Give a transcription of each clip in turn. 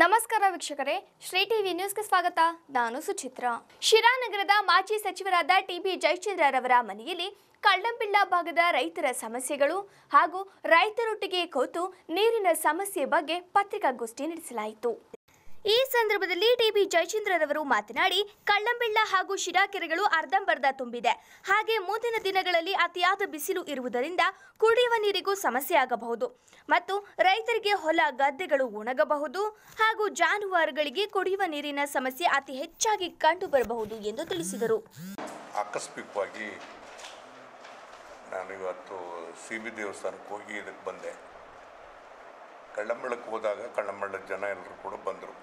ನಮಸ್ಕಾರ ವೀಕ್ಷಕರೇ ಶ್ರೀ ಟಿವಿ ನ್ಯೂಸ್ಗೆ ಸ್ವಾಗತ ನಾನು ಸುಚಿತ್ರ ಶಿರಾನಗರದ ಮಾಜಿ ಸಚಿವರಾದ ಟಿಬಿ ಜಯಚಂದ್ರರವರ ಮನೆಯಲ್ಲಿ ಕಳ್ಳಂಪಿಳ್ಳ ಭಾಗದ ರೈತರ ಸಮಸ್ಯೆಗಳು ಹಾಗೂ ರೈತರೊಟ್ಟಿಗೆ ಕೂತು ನೀರಿನ ಸಮಸ್ಯೆ ಬಗ್ಗೆ ಪತ್ರಿಕಾಗೋಷ್ಠಿ ನಡೆಸಲಾಯಿತು ಈ ಸಂದರ್ಭದಲ್ಲಿ ಟಿಬಿ ಜಯಚಂದ್ರರವರು ಮಾತನಾಡಿ ಕಳ್ಳಂಬೆಳ್ಳ ಹಾಗೂ ಶಿರಾ ಕೆರೆಗಳು ಅರ್ಧಂಬರ್ಧ ತುಂಬಿದೆ ಹಾಗೆ ಮುಂದಿನ ದಿನಗಳಲ್ಲಿ ಅತಿಯಾದ ಬಿಸಿಲು ಇರುವುದರಿಂದ ಕುಡಿಯುವ ನೀರಿಗೂ ಸಮಸ್ಯೆ ಆಗಬಹುದು ಮತ್ತು ರೈತರಿಗೆ ಹೊಲ ಗದ್ದೆಗಳು ಒಣಗಬಹುದು ಹಾಗೂ ಜಾನುವಾರುಗಳಿಗೆ ಕುಡಿಯುವ ನೀರಿನ ಸಮಸ್ಯೆ ಅತಿ ಹೆಚ್ಚಾಗಿ ಕಂಡುಬರಬಹುದು ಎಂದು ತಿಳಿಸಿದರು ಆಕಸ್ಮಿಕವಾಗಿ ನಾನು ಇವತ್ತು ಸಿ ಬಿ ದೇವಸ್ಥಾನಕ್ಕೆ ಹೋಗಿ ಇದಕ್ಕೆ ಬಂದೆ ಕಳ್ಳಂಬಳಕ್ಕೆ ಹೋದಾಗ ಕಳ್ಳಂಬಳ್ಳದ ಜನ ಎಲ್ಲರೂ ಕೂಡ ಬಂದರು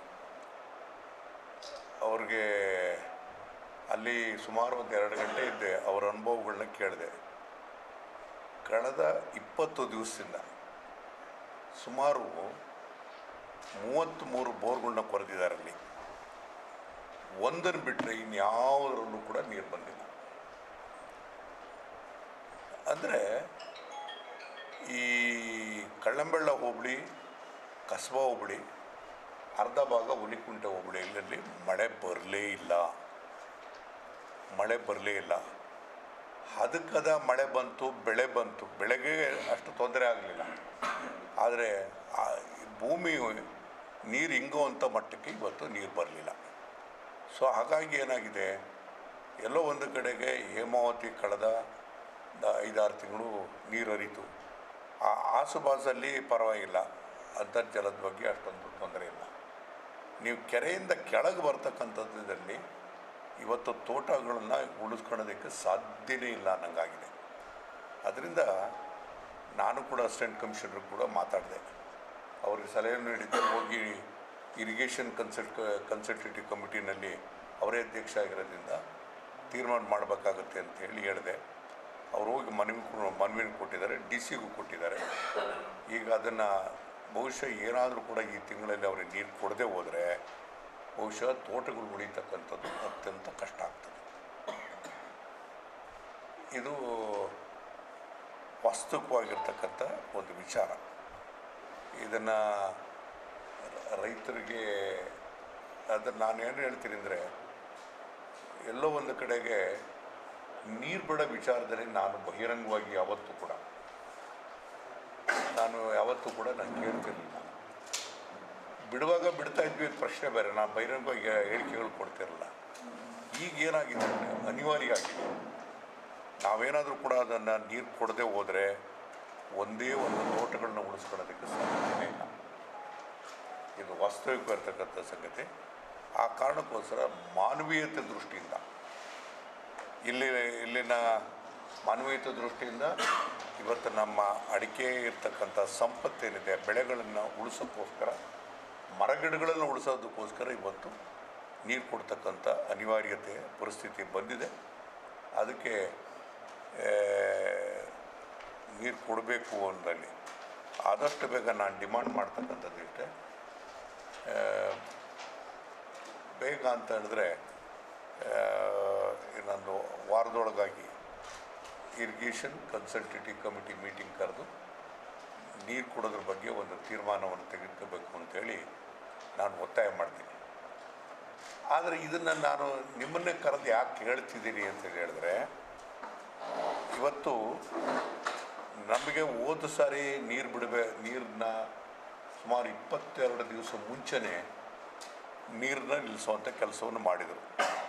ಅವ್ರಿಗೆ ಅಲ್ಲಿ ಸುಮಾರು ಒಂದು ಎರಡು ಗಂಟೆ ಇದ್ದೆ ಅವರ ಅನುಭವಗಳನ್ನ ಕೇಳಿದೆ ಕಳೆದ ಇಪ್ಪತ್ತು ದಿವಸದಿಂದ ಸುಮಾರು ಮೂವತ್ತ್ಮೂರು ಬೋರ್ಗಳನ್ನ ಕೊರೆದಿದ್ದಾರೆ ಅಲ್ಲಿ ಒಂದನ್ನು ಬಿಟ್ಟರೆ ಇನ್ಯಾವುದರಲ್ಲೂ ಕೂಡ ನೀರು ಬಂದಿಲ್ಲ ಅಂದರೆ ಈ ಕಳ್ಳಂಬೆಳ್ಳ ಹೋಬಳಿ ಕಸಬಾ ಹೋಬಳಿ ಅರ್ಧ ಭಾಗ ಹುಲಿಕುಂಟೆ ಹೋಬಳಿಯಲ್ಲಿ ಮಳೆ ಬರಲೇ ಇಲ್ಲ ಮಳೆ ಬರಲೇ ಇಲ್ಲ ಅದಕ್ಕದ ಮಳೆ ಬಂತು ಬೆಳೆ ಬಂತು ಬೆಳೆಗೆ ಅಷ್ಟು ತೊಂದರೆ ಆಗಲಿಲ್ಲ ಆದರೆ ಆ ಭೂಮಿ ನೀರು ಹಿಂಗುವಂಥ ಮಟ್ಟಕ್ಕೆ ಇವತ್ತು ನೀರು ಬರಲಿಲ್ಲ ಸೊ ಹಾಗಾಗಿ ಏನಾಗಿದೆ ಎಲ್ಲೋ ಒಂದು ಕಡೆಗೆ ಹೇಮಾವತಿ ಕಳೆದ ದ- ಐದಾರು ತಿಂಗಳು ನೀರು ಹರಿತು ಆ ಆಸುಬಾಸಲ್ಲಿ ಪರವಾಗಿಲ್ಲ ಅಂತರ್ಜಲದ ಬಗ್ಗೆ ಅಷ್ಟೊಂದು ತೊಂದರೆ ಇಲ್ಲ ನೀವು ಕೆರೆಯಿಂದ ಕೆಳಗೆ ಬರ್ತಕ್ಕಂಥದ್ದಲ್ಲಿ ಇವತ್ತು ತೋಟಗಳನ್ನು ಉಳಿಸ್ಕೊಳ್ಳೋದಕ್ಕೆ ಸಾಧ್ಯನೇ ಇಲ್ಲ ಅನ್ನಂಗಾಗಿದೆ ಅದರಿಂದ ನಾನು ಕೂಡ ಅಸಿಸ್ಟೆಂಟ್ ಕಮಿಷನರ್ ಕೂಡ ಮಾತಾಡಿದೆ ಅವ್ರಿಗೆ ಸಲಹೆಯನ್ನು ನೀಡಿದ್ದೆ ಹೋಗಿ ಇರಿಗೇಷನ್ ಕನ್ಸಲ್ಟ್ ಕನ್ಸಲ್ಟೇಟಿವ್ ಕಮಿಟಿನಲ್ಲಿ ಅವರೇ ಅಧ್ಯಕ್ಷ ಆಗಿರೋದ್ರಿಂದ ತೀರ್ಮಾನ ಮಾಡಬೇಕಾಗುತ್ತೆ ಅಂತ ಹೇಳಿ ಹೇಳಿದೆ ಅವ್ರು ಹೋಗಿ ಮನವಿ ಕೊ- ಮನವಿನ ಕೊಟ್ಟಿದ್ದಾರೆ ಡಿ ಸಿಗೂ ಕೊಟ್ಟಿದ್ದಾರೆ ಈಗ ಅದನ್ನು ಬಹುಶಃ ಏನಾದರೂ ಕೂಡ ಈ ತಿಂಗಳಲ್ಲಿ ಅವ್ರಿಗೆ ನೀರು ಕೊಡದೆ ಹೋದರೆ ಬಹುಶಃ ತೋಟಗಳು ಉಳಿತಕ್ಕಂಥದ್ದು ಅತ್ಯಂತ ಕಷ್ಟ ಆಗ್ತದೆ ಇದು ವಾಸ್ತವಿಕವಾಗಿರ್ತಕ್ಕಂಥ ಒಂದು ವಿಚಾರ ಇದನ್ನು ರೈತರಿಗೆ ಅದನ್ನು ನಾನು ಏನು ಹೇಳ್ತೀನಿ ಅಂದರೆ ಎಲ್ಲೋ ಒಂದು ಕಡೆಗೆ ನೀರು ಬಿಡೋ ವಿಚಾರದಲ್ಲಿ ನಾನು ಬಹಿರಂಗವಾಗಿ ಯಾವತ್ತೂ ಕೂಡ ನಾನು ಯಾವತ್ತೂ ಕೂಡ ನಾನು ಕೇಳ್ತಿರಲಿಲ್ಲ ಬಿಡುವಾಗ ಬಿಡ್ತಾ ಇದ್ವಿ ಅಂತ ಪ್ರಶ್ನೆ ಬೇರೆ ನಾನು ಬಹಿರಂಗವಾಗಿ ಹೇಳಿಕೆಗಳು ಕೊಡ್ತಿರಲಿಲ್ಲ ಈಗ ಏನಾಗಿದೆ ಅಂದರೆ ಅನಿವಾರ್ಯ ಆಗಿದೆ ನಾವೇನಾದರೂ ಕೂಡ ಅದನ್ನು ನೀರು ಕೊಡದೆ ಹೋದರೆ ಒಂದೇ ಒಂದು ತೋಟಗಳನ್ನ ಉಳಿಸ್ಕೊಳ್ಳೋದಕ್ಕೆ ಸಾಧ್ಯನೇ ಇಲ್ಲ ಇದು ವಾಸ್ತವಿಕ ಇರ್ತಕ್ಕಂಥ ಸಂಗತಿ ಆ ಕಾರಣಕ್ಕೋಸ್ಕರ ಮಾನವೀಯತೆ ದೃಷ್ಟಿಯಿಂದ ಇಲ್ಲಿ ಇಲ್ಲಿನ ಮಾನವೀಯತೆ ದೃಷ್ಟಿಯಿಂದ ಇವತ್ತು ನಮ್ಮ ಅಡಿಕೆ ಇರ್ತಕ್ಕಂಥ ಸಂಪತ್ತೇನಿದೆ ಬೆಳೆಗಳನ್ನು ಉಳಿಸೋಕ್ಕೋಸ್ಕರ ಮರಗಿಡಗಳನ್ನು ಉಳಿಸೋದಕ್ಕೋಸ್ಕರ ಇವತ್ತು ನೀರು ಕೊಡ್ತಕ್ಕಂಥ ಅನಿವಾರ್ಯತೆ ಪರಿಸ್ಥಿತಿ ಬಂದಿದೆ ಅದಕ್ಕೆ ನೀರು ಕೊಡಬೇಕು ಅಂದಲ್ಲಿ ಆದಷ್ಟು ಬೇಗ ನಾನು ಡಿಮಾಂಡ್ ಮಾಡ್ತಕ್ಕಂಥದ್ದು ಇಷ್ಟೇ ಆ, ಬೇಗ ಅಂತ ಹೇಳಿದ್ರೆ ಆ, ಇನ್ನೊಂದು ವಾರದೊಳಗಾಗಿ ಇರಿಗೇಷನ್ ಕನ್ಸಲ್ಟೇಟಿವ್ ಕಮಿಟಿ ಮೀಟಿಂಗ್ ಕರೆದು ನೀರು ಕೊಡೋದ್ರ ಬಗ್ಗೆ ಒಂದು ತೀರ್ಮಾನವನ್ನು ತೆಗೆದುಕೋಬೇಕು ಅಂತೇಳಿ ನಾನು ಒತ್ತಾಯ ಮಾಡ್ತೀನಿ ಆದರೆ ಇದನ್ನು ನಾನು ನಿಮ್ಮನ್ನೇ ಕರೆದು ಯಾಕೆ ಹೇಳ್ತಿದ್ದೀನಿ ಅಂತ ಹೇಳಿದ್ರೆ ಇವತ್ತು ನಮಗೆ ಹೋದ ಸಾರಿ ನೀರು ಬಿಡಬೇ ನೀರನ್ನ ಸುಮಾರು ಇಪ್ಪತ್ತೆರಡು ದಿವಸ ಮುಂಚೆನೇ ನೀರನ್ನ ನಿಲ್ಲಿಸುವಂಥ ಕೆಲಸವನ್ನು ಮಾಡಿದರು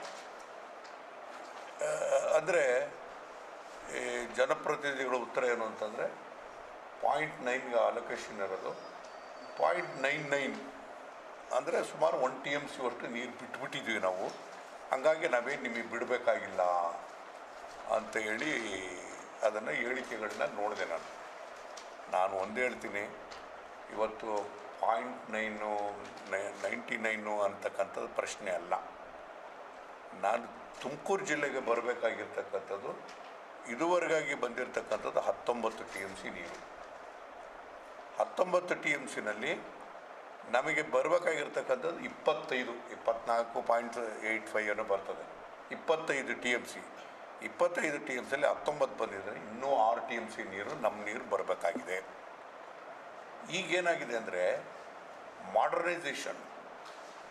ಅಂದರೆ ಈ ಜನಪ್ರತಿನಿಧಿಗಳ ಉತ್ತರ ಏನು ಅಂತಂದರೆ ಪಾಯಿಂಟ್ ನೈನ್ಗೆ ಅಲೋಕೇಶನ್ ಇರೋದು ಪಾಯಿಂಟ್ ನೈನ್ ನೈನ್ ಅಂದರೆ ಸುಮಾರು ಒನ್ ಟಿ ಎಮ್ ಸಿ ಅಷ್ಟು ನೀರು ಬಿಟ್ಬಿಟ್ಟಿದ್ವಿ ನಾವು ಹಾಗಾಗಿ ನಾವೇನು ನಿಮಗೆ ಬಿಡಬೇಕಾಗಿಲ್ಲ ಅಂತ ಹೇಳಿ ಅದನ್ನು ಹೇಳಿಕೆಗಳನ್ನ ನೋಡಿದೆ ನಾನು ನಾನು ಒಂದೇ ಹೇಳ್ತೀನಿ ಇವತ್ತು ಪಾಯಿಂಟ್ ನೈನು ನೈಂಟಿ ನೈನು ಅಂತಕ್ಕಂಥದ್ದು ಪ್ರಶ್ನೆ ಅಲ್ಲ ನಾನು ತುಮಕೂರು ಜಿಲ್ಲೆಗೆ ಬರಬೇಕಾಗಿರ್ತಕ್ಕಂಥದ್ದು ಇದುವರೆಗಾಗಿ ಬಂದಿರತಕ್ಕಂಥದ್ದು ಹತ್ತೊಂಬತ್ತು ಟಿ ಎಮ್ ಸಿ ನೀರು ಹತ್ತೊಂಬತ್ತು ಟಿ ಎಮ್ ಸಿನಲ್ಲಿ ನಮಗೆ ಬರಬೇಕಾಗಿರ್ತಕ್ಕಂಥದ್ದು ಇಪ್ಪತ್ತೈದು ಇಪ್ಪತ್ನಾಲ್ಕು ಪಾಯಿಂಟ್ ಏಯ್ಟ್ ಫೈವ್ ಏನೋ ಬರ್ತದೆ ಇಪ್ಪತ್ತೈದು ಟಿ ಎಮ್ ಸಿ ಇಪ್ಪತ್ತೈದು ಟಿ ಎಮ್ ಸಿಯಲ್ಲಿ ಹತ್ತೊಂಬತ್ತು ಬಂದಿದೆ ಇನ್ನೂ ಆರು ಟಿ ಎಮ್ ಸಿ ನೀರು ನಮ್ಮ ನೀರು ಬರಬೇಕಾಗಿದೆ ಈಗೇನಾಗಿದೆ ಅಂದರೆ ಮಾಡರ್ನೈಸೇಷನ್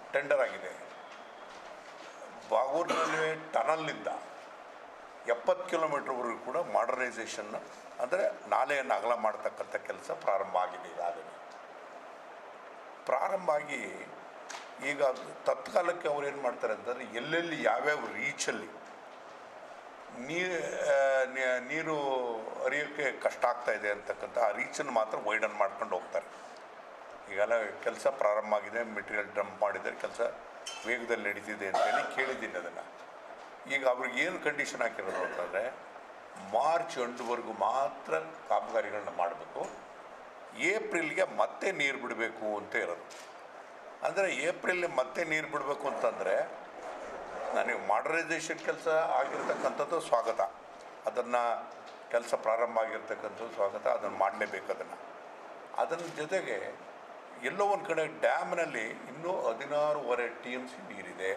ಟೆಂಡರ್ ಆಗಿದೆ ಬಾಗೂರಿನಲ್ಲಿ ಟನಲ್ಲಿಂದ ಎಪ್ಪತ್ತು ಕಿಲೋಮೀಟ್ರ್ವರೆಗೂ ಕೂಡ ಮಾಡರ್ನೈಸೇಷನ್ನ ಅಂದರೆ ನಾಲೆಯನ್ನು ಅಗಲ ಮಾಡ್ತಕ್ಕಂಥ ಕೆಲಸ ಪ್ರಾರಂಭ ಆಗಿದೆ ಈಗಾಗಲೇ ಪ್ರಾರಂಭ ಆಗಿ ಈಗ ತತ್ಕಾಲಕ್ಕೆ ಅವ್ರು ಏನು ಮಾಡ್ತಾರೆ ಅಂತಂದರೆ ಎಲ್ಲೆಲ್ಲಿ ಯಾವ್ಯಾವ ರೀಚಲ್ಲಿ ನೀರು ನೀರು ಹರಿಯೋಕ್ಕೆ ಕಷ್ಟ ಆಗ್ತಾ ಇದೆ ಅಂತಕ್ಕಂಥ ಆ ರೀಚನ್ನು ಮಾತ್ರ ವೈಡನ್ ಮಾಡ್ಕೊಂಡು ಹೋಗ್ತಾರೆ ಈಗೆಲ್ಲ ಕೆಲಸ ಪ್ರಾರಂಭ ಆಗಿದೆ ಮೆಟೀರಿಯಲ್ ಡಂಪ್ ಮಾಡಿದರೆ ಕೆಲಸ ವೇಗದಲ್ಲಿ ನಡೀತಿದೆ ಅಂತೇಳಿ ಕೇಳಿದ್ದೀನಿ ಅದನ್ನು ಈಗ ಅವ್ರಿಗೆ ಏನು ಕಂಡೀಷನ್ ಹಾಕಿರೋದು ಅಂತಂದರೆ ಮಾರ್ಚ್ ಎಂಟುವರೆಗೂ ಮಾತ್ರ ಕಾಮಗಾರಿಗಳನ್ನ ಮಾಡಬೇಕು ಏಪ್ರಿಲ್ಗೆ ಮತ್ತೆ ನೀರು ಬಿಡಬೇಕು ಅಂತ ಇರೋದು ಅಂದರೆ ಏಪ್ರಿಲ್ ಮತ್ತೆ ನೀರು ಬಿಡಬೇಕು ಅಂತಂದರೆ ನನಗೆ ಮಾಡರ್ನೈಸೇಷನ್ ಕೆಲಸ ಆಗಿರ್ತಕ್ಕಂಥದ್ದು ಸ್ವಾಗತ ಅದನ್ನು ಕೆಲಸ ಪ್ರಾರಂಭ ಆಗಿರ್ತಕ್ಕಂಥದ್ದು ಸ್ವಾಗತ ಅದನ್ನು ಮಾಡಲೇಬೇಕು ಅದನ್ನು ಅದನ್ನ ಜೊತೆಗೆ ಎಲ್ಲೋ ಒಂದು ಕಡೆ ಡ್ಯಾಮ್ನಲ್ಲಿ ಇನ್ನೂ ಹದಿನಾರೂವರೆ ಟಿ ಎಮ್ ಸಿ ನೀರಿದೆ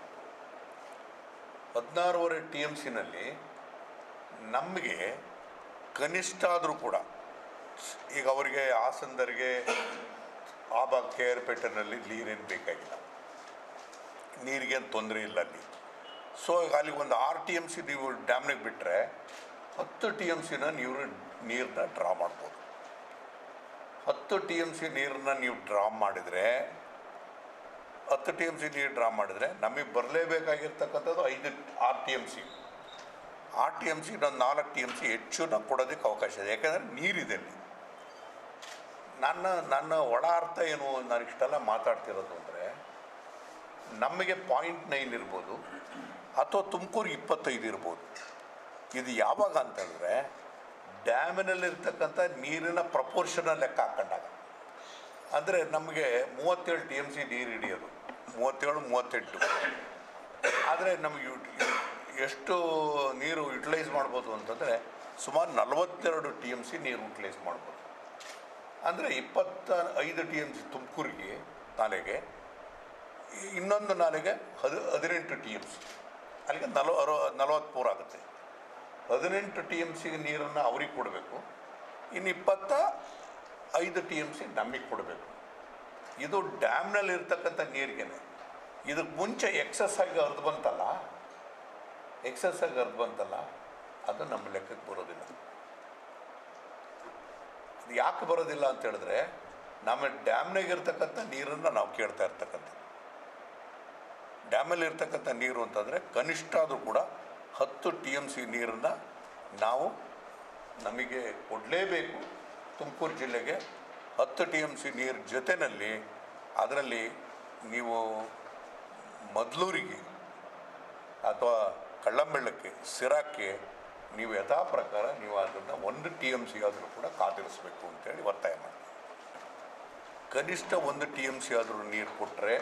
ಹದಿನಾರೂವರೆ ಟಿ ಎಮ್ ಸಿನಲ್ಲಿ ನಮಗೆ ಕನಿಷ್ಠ ಆದರೂ ಕೂಡ ಈಗ ಅವರಿಗೆ ಹಾಸನದರಿಗೆ ಆ ಭಾಗ ಕೆ ಆರ್ ಪೇಟೆನಲ್ಲಿ ನೀರೇನು ಬೇಕಾಗಿಲ್ಲ ನೀರಿಗೇನು ತೊಂದರೆ ಇಲ್ಲ ಅಲ್ಲಿ ಸೊ ಈಗ ಅಲ್ಲಿ ಒಂದು ಆರು ಟಿ ಎಮ್ ಸಿ ನೀವು ಡ್ಯಾಮ್ನಾಗ ಬಿಟ್ಟರೆ ಹತ್ತು ಟಿ ಎಮ್ ಸಿನ ನೀವು ನೀರನ್ನ ಡ್ರಾ ಮಾಡ್ಬೋದು ಹತ್ತು ಟಿ ಎಮ್ ಸಿ ನೀರನ್ನ ನೀವು ಡ್ರಾ ಮಾಡಿದರೆ ಹತ್ತು ಟಿ ಎಮ್ ಸಿ ನೀರು ಡ್ರಾ ಮಾಡಿದರೆ ನಮಗೆ ಬರಲೇಬೇಕಾಗಿರ್ತಕ್ಕಂಥದ್ದು ಐದು ಆರು ಟಿ ಎಮ್ ಸಿ ಆರು ಟಿ ಎಮ್ ಸಿ ಇನ್ನೊಂದು ನಾಲ್ಕು ಟಿ ಎಮ್ ಸಿ ಹೆಚ್ಚು ನಾವು ಕೊಡೋದಕ್ಕೆ ಅವಕಾಶ ಇದೆ ಯಾಕಂದರೆ ನೀರಿದೆ ಅಲ್ಲಿ ನನ್ನ ನನ್ನ ಒಳ ಅರ್ಥ ಏನು ನಾನು ಇಷ್ಟೆಲ್ಲ ಮಾತಾಡ್ತಿರೋದು ಅಂದರೆ ನಮಗೆ ಪಾಯಿಂಟ್ ನೈನ್ ಇರ್ಬೋದು ಅಥವಾ ತುಮಕೂರು ಇಪ್ಪತ್ತೈದು ಇರ್ಬೋದು ಇದು ಯಾವಾಗ ಅಂತಂದರೆ ಡ್ಯಾಮಿನಲ್ಲಿರ್ತಕ್ಕಂಥ ನೀರಿನ ಪ್ರಪೋರ್ಷನ ಲೆಕ್ಕ ಹಾಕೊಂಡಾಗ ಅಂದರೆ ನಮಗೆ ಮೂವತ್ತೇಳು ಟಿ ಎಮ್ ಸಿ ನೀರು ಹಿಡಿಯೋದು ಮೂವತ್ತೇಳು ಮೂವತ್ತೆಂಟು ಆದರೆ ನಮಗೆ ಯು- ಎಷ್ಟು ನೀರು ಯುಟಿಲೈಸ್ ಮಾಡ್ಬೋದು ಅಂತಂದರೆ ಸುಮಾರು ನಲವತ್ತೆರಡು ಟಿ ಎಮ್ ಸಿ ನೀರು ಯುಟಿಲೈಸ್ ಮಾಡ್ಬೋದು ಅಂದರೆ ಇಪ್ಪತ್ತ ಐದು ಟಿ ಎಮ್ ಸಿ ತುಮಕೂರಿಗೆ ನಾಲೆಗೆ ಇನ್ನೊಂದು ನಾಲೆಗೆ ಹದಿ ಹದಿನೆಂಟು ಟಿ ಎಮ್ ಸಿ ಅಲ್ಲಿಗೆ ನಲವ ಅರ ನಲವತ್ತ್ಮೂರು ಆಗುತ್ತೆ ಹದಿನೆಂಟು ಟಿ ಎಮ್ ಸಿಗೆ ನೀರನ್ನು ಅವ್ರಿಗೆ ಕೊಡಬೇಕು ಇನ್ನು ಇಪ್ಪತ್ತ ಐದು ಟಿ ಎಮ್ ಸಿ ನಮಗೆ ಕೊಡಬೇಕು ಇದು ಡ್ಯಾಮ್ನಲ್ಲಿ ಇರ್ತಕ್ಕಂಥ ನೀರಿಗೆನೆ ಇದಕ್ಕೆ ಮುಂಚೆ ಎಕ್ಸಸ್ ಆಗಿ ಹರಿದು ಬಂತಲ್ಲ ಎಕ್ಸಸ್ ಆಗಿ ಹರಿದು ಬಂತಲ್ಲ ಅದು ನಮ್ಮ ಲೆಕ್ಕಕ್ಕೆ ಬರೋದಿಲ್ಲ ಅದು ಯಾಕೆ ಬರೋದಿಲ್ಲ ಅಂತ ಹೇಳಿದ್ರೆ ನಮ್ಮ ಡ್ಯಾಮ್ನಾಗ ಇರ್ತಕ್ಕಂಥ ನೀರನ್ನು ನಾವು ಕೇಳ್ತಾ ಇರ್ತಕ್ಕಂಥದ್ದು ಡ್ಯಾಮಲ್ಲಿ ಇರ್ತಕ್ಕಂಥ ನೀರು ಅಂತಂದರೆ ಕನಿಷ್ಠ ಆದರೂ ಕೂಡ ಹತ್ತು ಟಿ ಎಮ್ ಸಿ ನೀರನ್ನು ನಾವು ನಮಗೆ ಕೊಡಲೇಬೇಕು ತುಮಕೂರು ಜಿಲ್ಲೆಗೆ ಹತ್ತು ಟಿ ಎಮ್ ಸಿ ನೀರು ಜೊತೆಯಲ್ಲಿ ಅದರಲ್ಲಿ ನೀವು ಮದ್ಲೂರಿಗೆ ಅಥವಾ ಕಳ್ಳಂಬೆಳ್ಳಕ್ಕೆ ಸಿರಾಕ್ಕೆ ನೀವು ಯಥಾ ಪ್ರಕಾರ ನೀವು ಅದನ್ನು ಒಂದು ಟಿ ಎಮ್ ಸಿ ಆದರೂ ಕೂಡ ಕಾದಿರಿಸ್ಬೇಕು ಅಂತೇಳಿ ಒತ್ತಾಯ ಮಾಡಿ ಕನಿಷ್ಠ ಒಂದು ಟಿ ಎಮ್ ಸಿ ಆದರೂ ನೀರು ಕೊಟ್ಟರೆ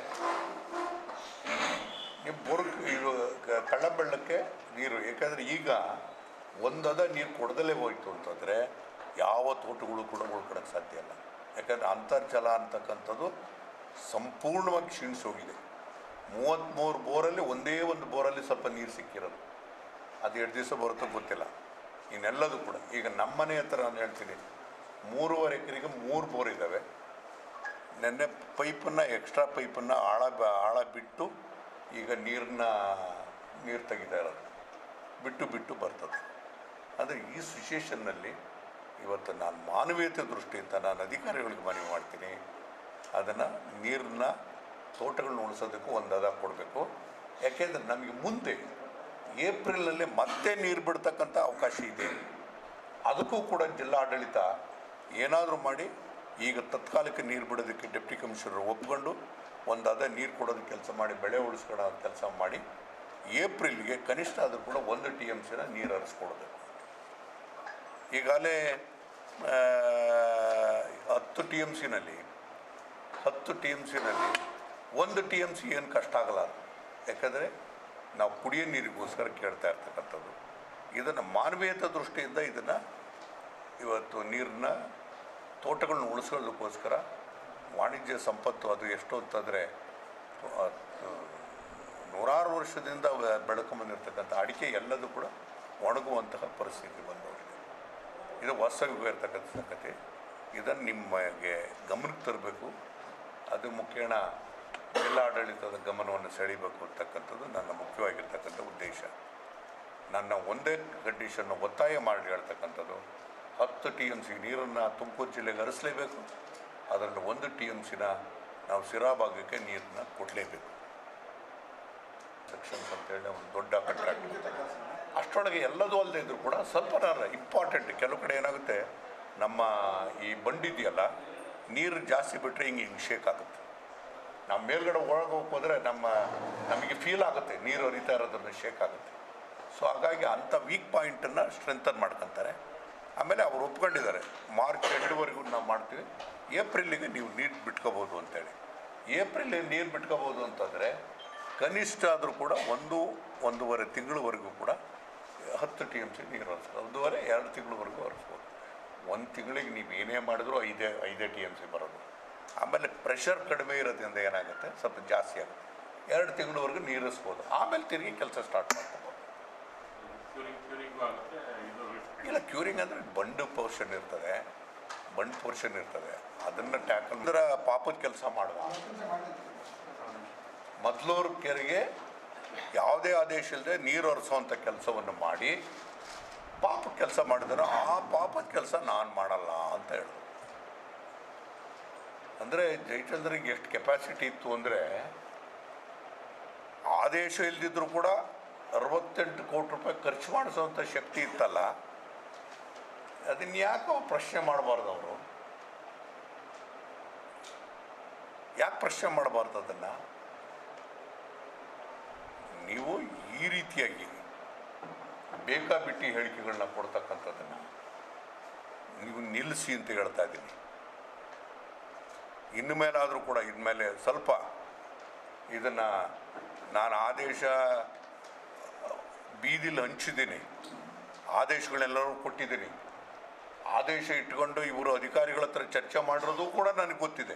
ನೀವು ಬುರ್ಗ್ ಇದು ಕ- ಕಳ್ಳಂಬೆಳ್ಳಕ್ಕೆ ನೀರು ಯಾಕಂದರೆ ಈಗ ಒಂದದ ನೀರು ಕೊಡದಲ್ಲೇ ಹೋಯ್ತು ಅಂತಂದರೆ ಯಾವ ತೋಟಗಳು ಕೂಡ ಉಳ್ಕೊಳಕ್ಕೆ ಸಾಧ್ಯ ಇಲ್ಲ ಯಾಕಂದರೆ ಅಂತರ್ಜಲ ಅಂತಕ್ಕಂಥದ್ದು ಸಂಪೂರ್ಣವಾಗಿ ಕ್ಷೀಣಿಸೋಗಿದೆ ಮೂವತ್ತ್ಮೂರು ಬೋರಲ್ಲಿ ಒಂದೇ ಒಂದು ಬೋರಲ್ಲಿ ಸ್ವಲ್ಪ ನೀರು ಸಿಕ್ಕಿರೋದು ಅದು ಎರಡು ದಿವಸ ಬರುತ್ತೋ ಗೊತ್ತಿಲ್ಲ ಇನ್ನೆಲ್ಲದು ಕೂಡ ಈಗ ನಮ್ಮನೆ ಹತ್ರ ನಾನು ಹೇಳ್ತೀನಿ ಮೂರುವರೆ ಎಕರೆಗೆ ಮೂರು ಬೋರ್ ಇದ್ದಾವೆ ನೆನ್ನೆ ಪೈಪನ್ನು ಎಕ್ಸ್ಟ್ರಾ ಪೈಪನ್ನು ಆಳ ಬ- ಆಳ ಬಿಟ್ಟು ಈಗ ನೀರನ್ನ ನೀರು ತೆಗಿತಾ ಇರೋದು ಬಿಟ್ಟು ಬಿಟ್ಟು ಬರ್ತದೆ ಅಂದರೆ ಈ ಸಿಚುಯೇಷನ್ನಲ್ಲಿ ಇವತ್ತು ನಾನು ಮಾನವೀಯತೆ ದೃಷ್ಟಿಯಿಂದ ನಾನು ಅಧಿಕಾರಿಗಳಿಗೆ ಮನವಿ ಮಾಡ್ತೀನಿ ಅದನ್ನು ನೀರನ್ನ ತೋಟಗಳನ್ನ ಉಳಿಸೋದಕ್ಕೂ ಒಂದು ಅದ ಕೊಡಬೇಕು ಯಾಕೆಂದರೆ ನಮಗೆ ಮುಂದೆ ಏಪ್ರಿಲಲ್ಲಿ ಮತ್ತೆ ನೀರು ಬಿಡ್ತಕ್ಕಂಥ ಅವಕಾಶ ಇದೆ ಅದಕ್ಕೂ ಕೂಡ ಜಿಲ್ಲಾಡಳಿತ ಏನಾದರೂ ಮಾಡಿ ಈಗ ತತ್ಕಾಲಕ್ಕೆ ನೀರು ಬಿಡೋದಕ್ಕೆ ಡೆಪ್ಟಿ ಕಮಿಷನರ್ ಒಪ್ಕೊಂಡು ಒಂದು ಅದ ನೀರು ಕೊಡೋದಕ್ಕೆ ಕೆಲಸ ಮಾಡಿ ಬೆಳೆ ಉಳಿಸ್ಕೊಳ್ಳೋ ಕೆಲಸ ಮಾಡಿ ಏಪ್ರಿಲ್ಗೆ ಕನಿಷ್ಠ ಆದರೂ ಕೂಡ ಒಂದು ಟಿ ಎಮ್ ಸಿನ ನೀರು ಹರಿಸ್ಕೊಡ್ಬೇಕು ಈಗಾಗಲೇ ಆ, ಹತ್ತು ಟಿ ಎಮ್ ಸಿನಲ್ಲಿ ಹತ್ತು ಟಿ ಎಮ್ ಸಿನಲ್ಲಿ ಒಂದು ಟಿ ಎಮ್ ಸಿ ಏನು ಕಷ್ಟ ಆಗಲ್ಲ ಯಾಕಂದರೆ ನಾವು ಕುಡಿಯೋ ನೀರಿಗೋಸ್ಕರ ಕೇಳ್ತಾ ಇರ್ತಕ್ಕಂಥದ್ದು ಇದನ್ನು ಮಾನವೀಯತೆ ದೃಷ್ಟಿಯಿಂದ ಇದನ್ನು ಇವತ್ತು ನೀರನ್ನ ತೋಟಗಳನ್ನ ಉಳಿಸೋದಕ್ಕೋಸ್ಕರ ವಾಣಿಜ್ಯ ಸಂಪತ್ತು ಅದು ಎಷ್ಟು ಅಂತಂದರೆ ನೂರಾರು ವರ್ಷದಿಂದ ಬೆ- ಬೆಳ್ಕೊಂಬಂದಿರ್ತಕ್ಕಂಥ ಅಡಿಕೆ ಎಲ್ಲದೂ ಕೂಡ ಒಣಗುವಂತಹ ಪರಿಸ್ಥಿತಿ ಬಂದೋಗಿದೆ ಇದು ವಾಸ್ತವಿಕ ಇರ್ತಕ್ಕಂಥ ಸಂಗತಿ ಇದನ್ನು ನಿಮಗೆ ಗಮನಕ್ಕೆ ತರಬೇಕು ಅದು ಮುಖೇಣ ಜಿಲ್ಲಾಡಳಿತದ ಗಮನವನ್ನು ಸೆಳೀಬೇಕು ಅಂತಕ್ಕಂಥದ್ದು ನನ್ನ ಮುಖ್ಯವಾಗಿರ್ತಕ್ಕಂಥ ಉದ್ದೇಶ ನನ್ನ ಒಂದೇ ಕಂಡೀಷನ್ನು ಒತ್ತಾಯ ಮಾಡಿ ಹೇಳ್ತಕ್ಕಂಥದ್ದು ಹತ್ತು ಟಿ ಎಮ್ ಸಿ ನೀರನ್ನು ತುಮಕೂರು ಜಿಲ್ಲೆಗೆ ಹರಿಸಲೇಬೇಕು ಅದರಲ್ಲಿ ಒಂದು ಟಿ ಎಮ್ ಸಿನ ನಾವು ಸಿರಾ ಭಾಗಕ್ಕೆ ನೀರನ್ನ ಕೊಡಲೇಬೇಕು ಸೆಕ್ಷನ್ಸ್ ಅಂತೇಳಿ ಒಂದು ದೊಡ್ಡ ಕಾಂಟ್ರಾಕ್ಟ್ ಅಷ್ಟರೊಳಗೆ ಎಲ್ಲದೂ ಅಲ್ಲದೆ ಇದ್ರೂ ಕೂಡ ಸ್ವಲ್ಪ ಇಂಪಾರ್ಟೆಂಟ್ ಕೆಲವು ಕಡೆ ಏನಾಗುತ್ತೆ ನಮ್ಮ ಈ ಬಂಡಿದೆಯಲ್ಲ ನೀರು ಜಾಸ್ತಿ ಬಿಟ್ಟರೆ ಹಿಂಗೆ ಹಿಂಗೆ ಶೇಕ್ ಆಗುತ್ತೆ ನಾವು ಮೇಲ್ಗಡೆ ಒಳಗೆ ಹೋದ್ರೆ ನಮ್ಮ ನಮಗೆ ಫೀಲ್ ಆಗುತ್ತೆ ನೀರು ಹರಿತಾ ಇರೋದನ್ನು ಶೇಕ್ ಆಗುತ್ತೆ ಸೊ ಹಾಗಾಗಿ ಅಂಥ ವೀಕ್ ಪಾಯಿಂಟನ್ನು ಸ್ಟ್ರೆಂಥನ್ ಮಾಡ್ಕೊತಾರೆ ಆಮೇಲೆ ಅವ್ರು ಒಪ್ಕೊಂಡಿದ್ದಾರೆ ಮಾರ್ಚ್ ಎಂಡ್ವರೆಗೂ ನಾವು ಮಾಡ್ತೀವಿ ಏಪ್ರಿಲಿಗೆ ನೀವು ನೀರು ಬಿಟ್ಕೋಬೋದು ಅಂತೇಳಿ ಏಪ್ರಿಲಿಗೆ ನೀರು ಬಿಟ್ಕೋಬೋದು ಅಂತಂದರೆ ಕನಿಷ್ಠ ಆದರೂ ಕೂಡ ಒಂದು ಒಂದೂವರೆ ತಿಂಗಳವರೆಗೂ ಕೂಡ ಹತ್ತು ಟಿ ಎಮ್ ಸಿ ನೀರು ಹರಿಸ್ಬೋದು ಒಂದೂವರೆ ಎರಡು ತಿಂಗಳವರೆಗೂ ಹರಿಸ್ಬೋದು ಒಂದು ತಿಂಗಳಿಗೆ ನೀವು ಏನೇ ಮಾಡಿದ್ರೂ ಐದೇ ಐದೇ ಟಿ ಎಮ್ ಸಿ ಬರೋದು ಆಮೇಲೆ ಪ್ರೆಷರ್ ಕಡಿಮೆ ಇರೋದ್ರಿಂದ ಏನಾಗುತ್ತೆ ಸ್ವಲ್ಪ ಜಾಸ್ತಿ ಆಗುತ್ತೆ ಎರಡು ತಿಂಗಳವರೆಗೂ ನೀರು ಹರಿಸ್ಬೋದು ಆಮೇಲೆ ತಿರುಗಿ ಕೆಲಸ ಸ್ಟಾರ್ಟ್ ಮಾಡ್ಕೋಬೋದು ಕ್ಯೂರಿಂಗ್ ಕ್ಯೂರಿಂಗು ಆಗುತ್ತೆ ಇದು ಇಲ್ಲ ಕ್ಯೂರಿಂಗ್ ಅಂದರೆ ಬಂಡು ಪೋರ್ಷನ್ ಇರ್ತದೆ ಬಂಡ್ ಪೋರ್ಷನ್ ಇರ್ತದೆ ಅದನ್ನು ಟ್ಯಾಕಲ್ ಅಂದ್ರೆ ಪಾಪದ ಕೆಲಸ ಮಾಡುವ ಮೊದಲೂರು ಕೆರೆಗೆ ಯಾವುದೇ ಆದೇಶ ಇಲ್ಲದೆ ನೀರು ಹರಿಸೋವಂಥ ಕೆಲಸವನ್ನು ಮಾಡಿ ಪಾಪ ಕೆಲಸ ಮಾಡಿದ್ರೆ ಆ ಪಾಪದ ಕೆಲಸ ನಾನು ಮಾಡಲ್ಲ ಅಂತ ಹೇಳಿದ್ರು ಅಂದರೆ ಜಯಚಂದ್ರಿಗೆ ಎಷ್ಟು ಕೆಪಾಸಿಟಿ ಇತ್ತು ಅಂದರೆ ಆದೇಶ ಇಲ್ದಿದ್ರು ಕೂಡ ಅರವತ್ತೆಂಟು ಕೋಟಿ ರೂಪಾಯಿ ಖರ್ಚು ಮಾಡಿಸೋವಂಥ ಶಕ್ತಿ ಇತ್ತಲ್ಲ ಅದನ್ನ ಯಾಕೋ ಪ್ರಶ್ನೆ ಮಾಡಬಾರ್ದು ಅವರು ಯಾಕೆ ಪ್ರಶ್ನೆ ಮಾಡಬಾರ್ದು ಅದನ್ನು ನೀವು ಈ ರೀತಿಯಾಗಿ ಬೇಕಾಬಿಟ್ಟಿ ಹೇಳಿಕೆಗಳನ್ನ ಕೊಡ್ತಕ್ಕಂಥದ್ದನ್ನು ನೀವು ನಿಲ್ಲಿಸಿ ಅಂತ ಹೇಳ್ತಾ ಇದ್ದೀನಿ ಇನ್ನು ಮೇಲಾದರೂ ಕೂಡ ಇನ್ಮೇಲೆ ಸ್ವಲ್ಪ ಇದನ್ನು ನಾನು ಆದೇಶ ಬೀದಿಲಿ ಹಂಚಿದ್ದೀನಿ ಆದೇಶಗಳೆಲ್ಲರೂ ಕೊಟ್ಟಿದ್ದೀನಿ ಆದೇಶ ಇಟ್ಕೊಂಡು ಇವರು ಅಧಿಕಾರಿಗಳ ಹತ್ರ ಚರ್ಚೆ ಮಾಡಿರೋದು ಕೂಡ ನನಗೆ ಗೊತ್ತಿದೆ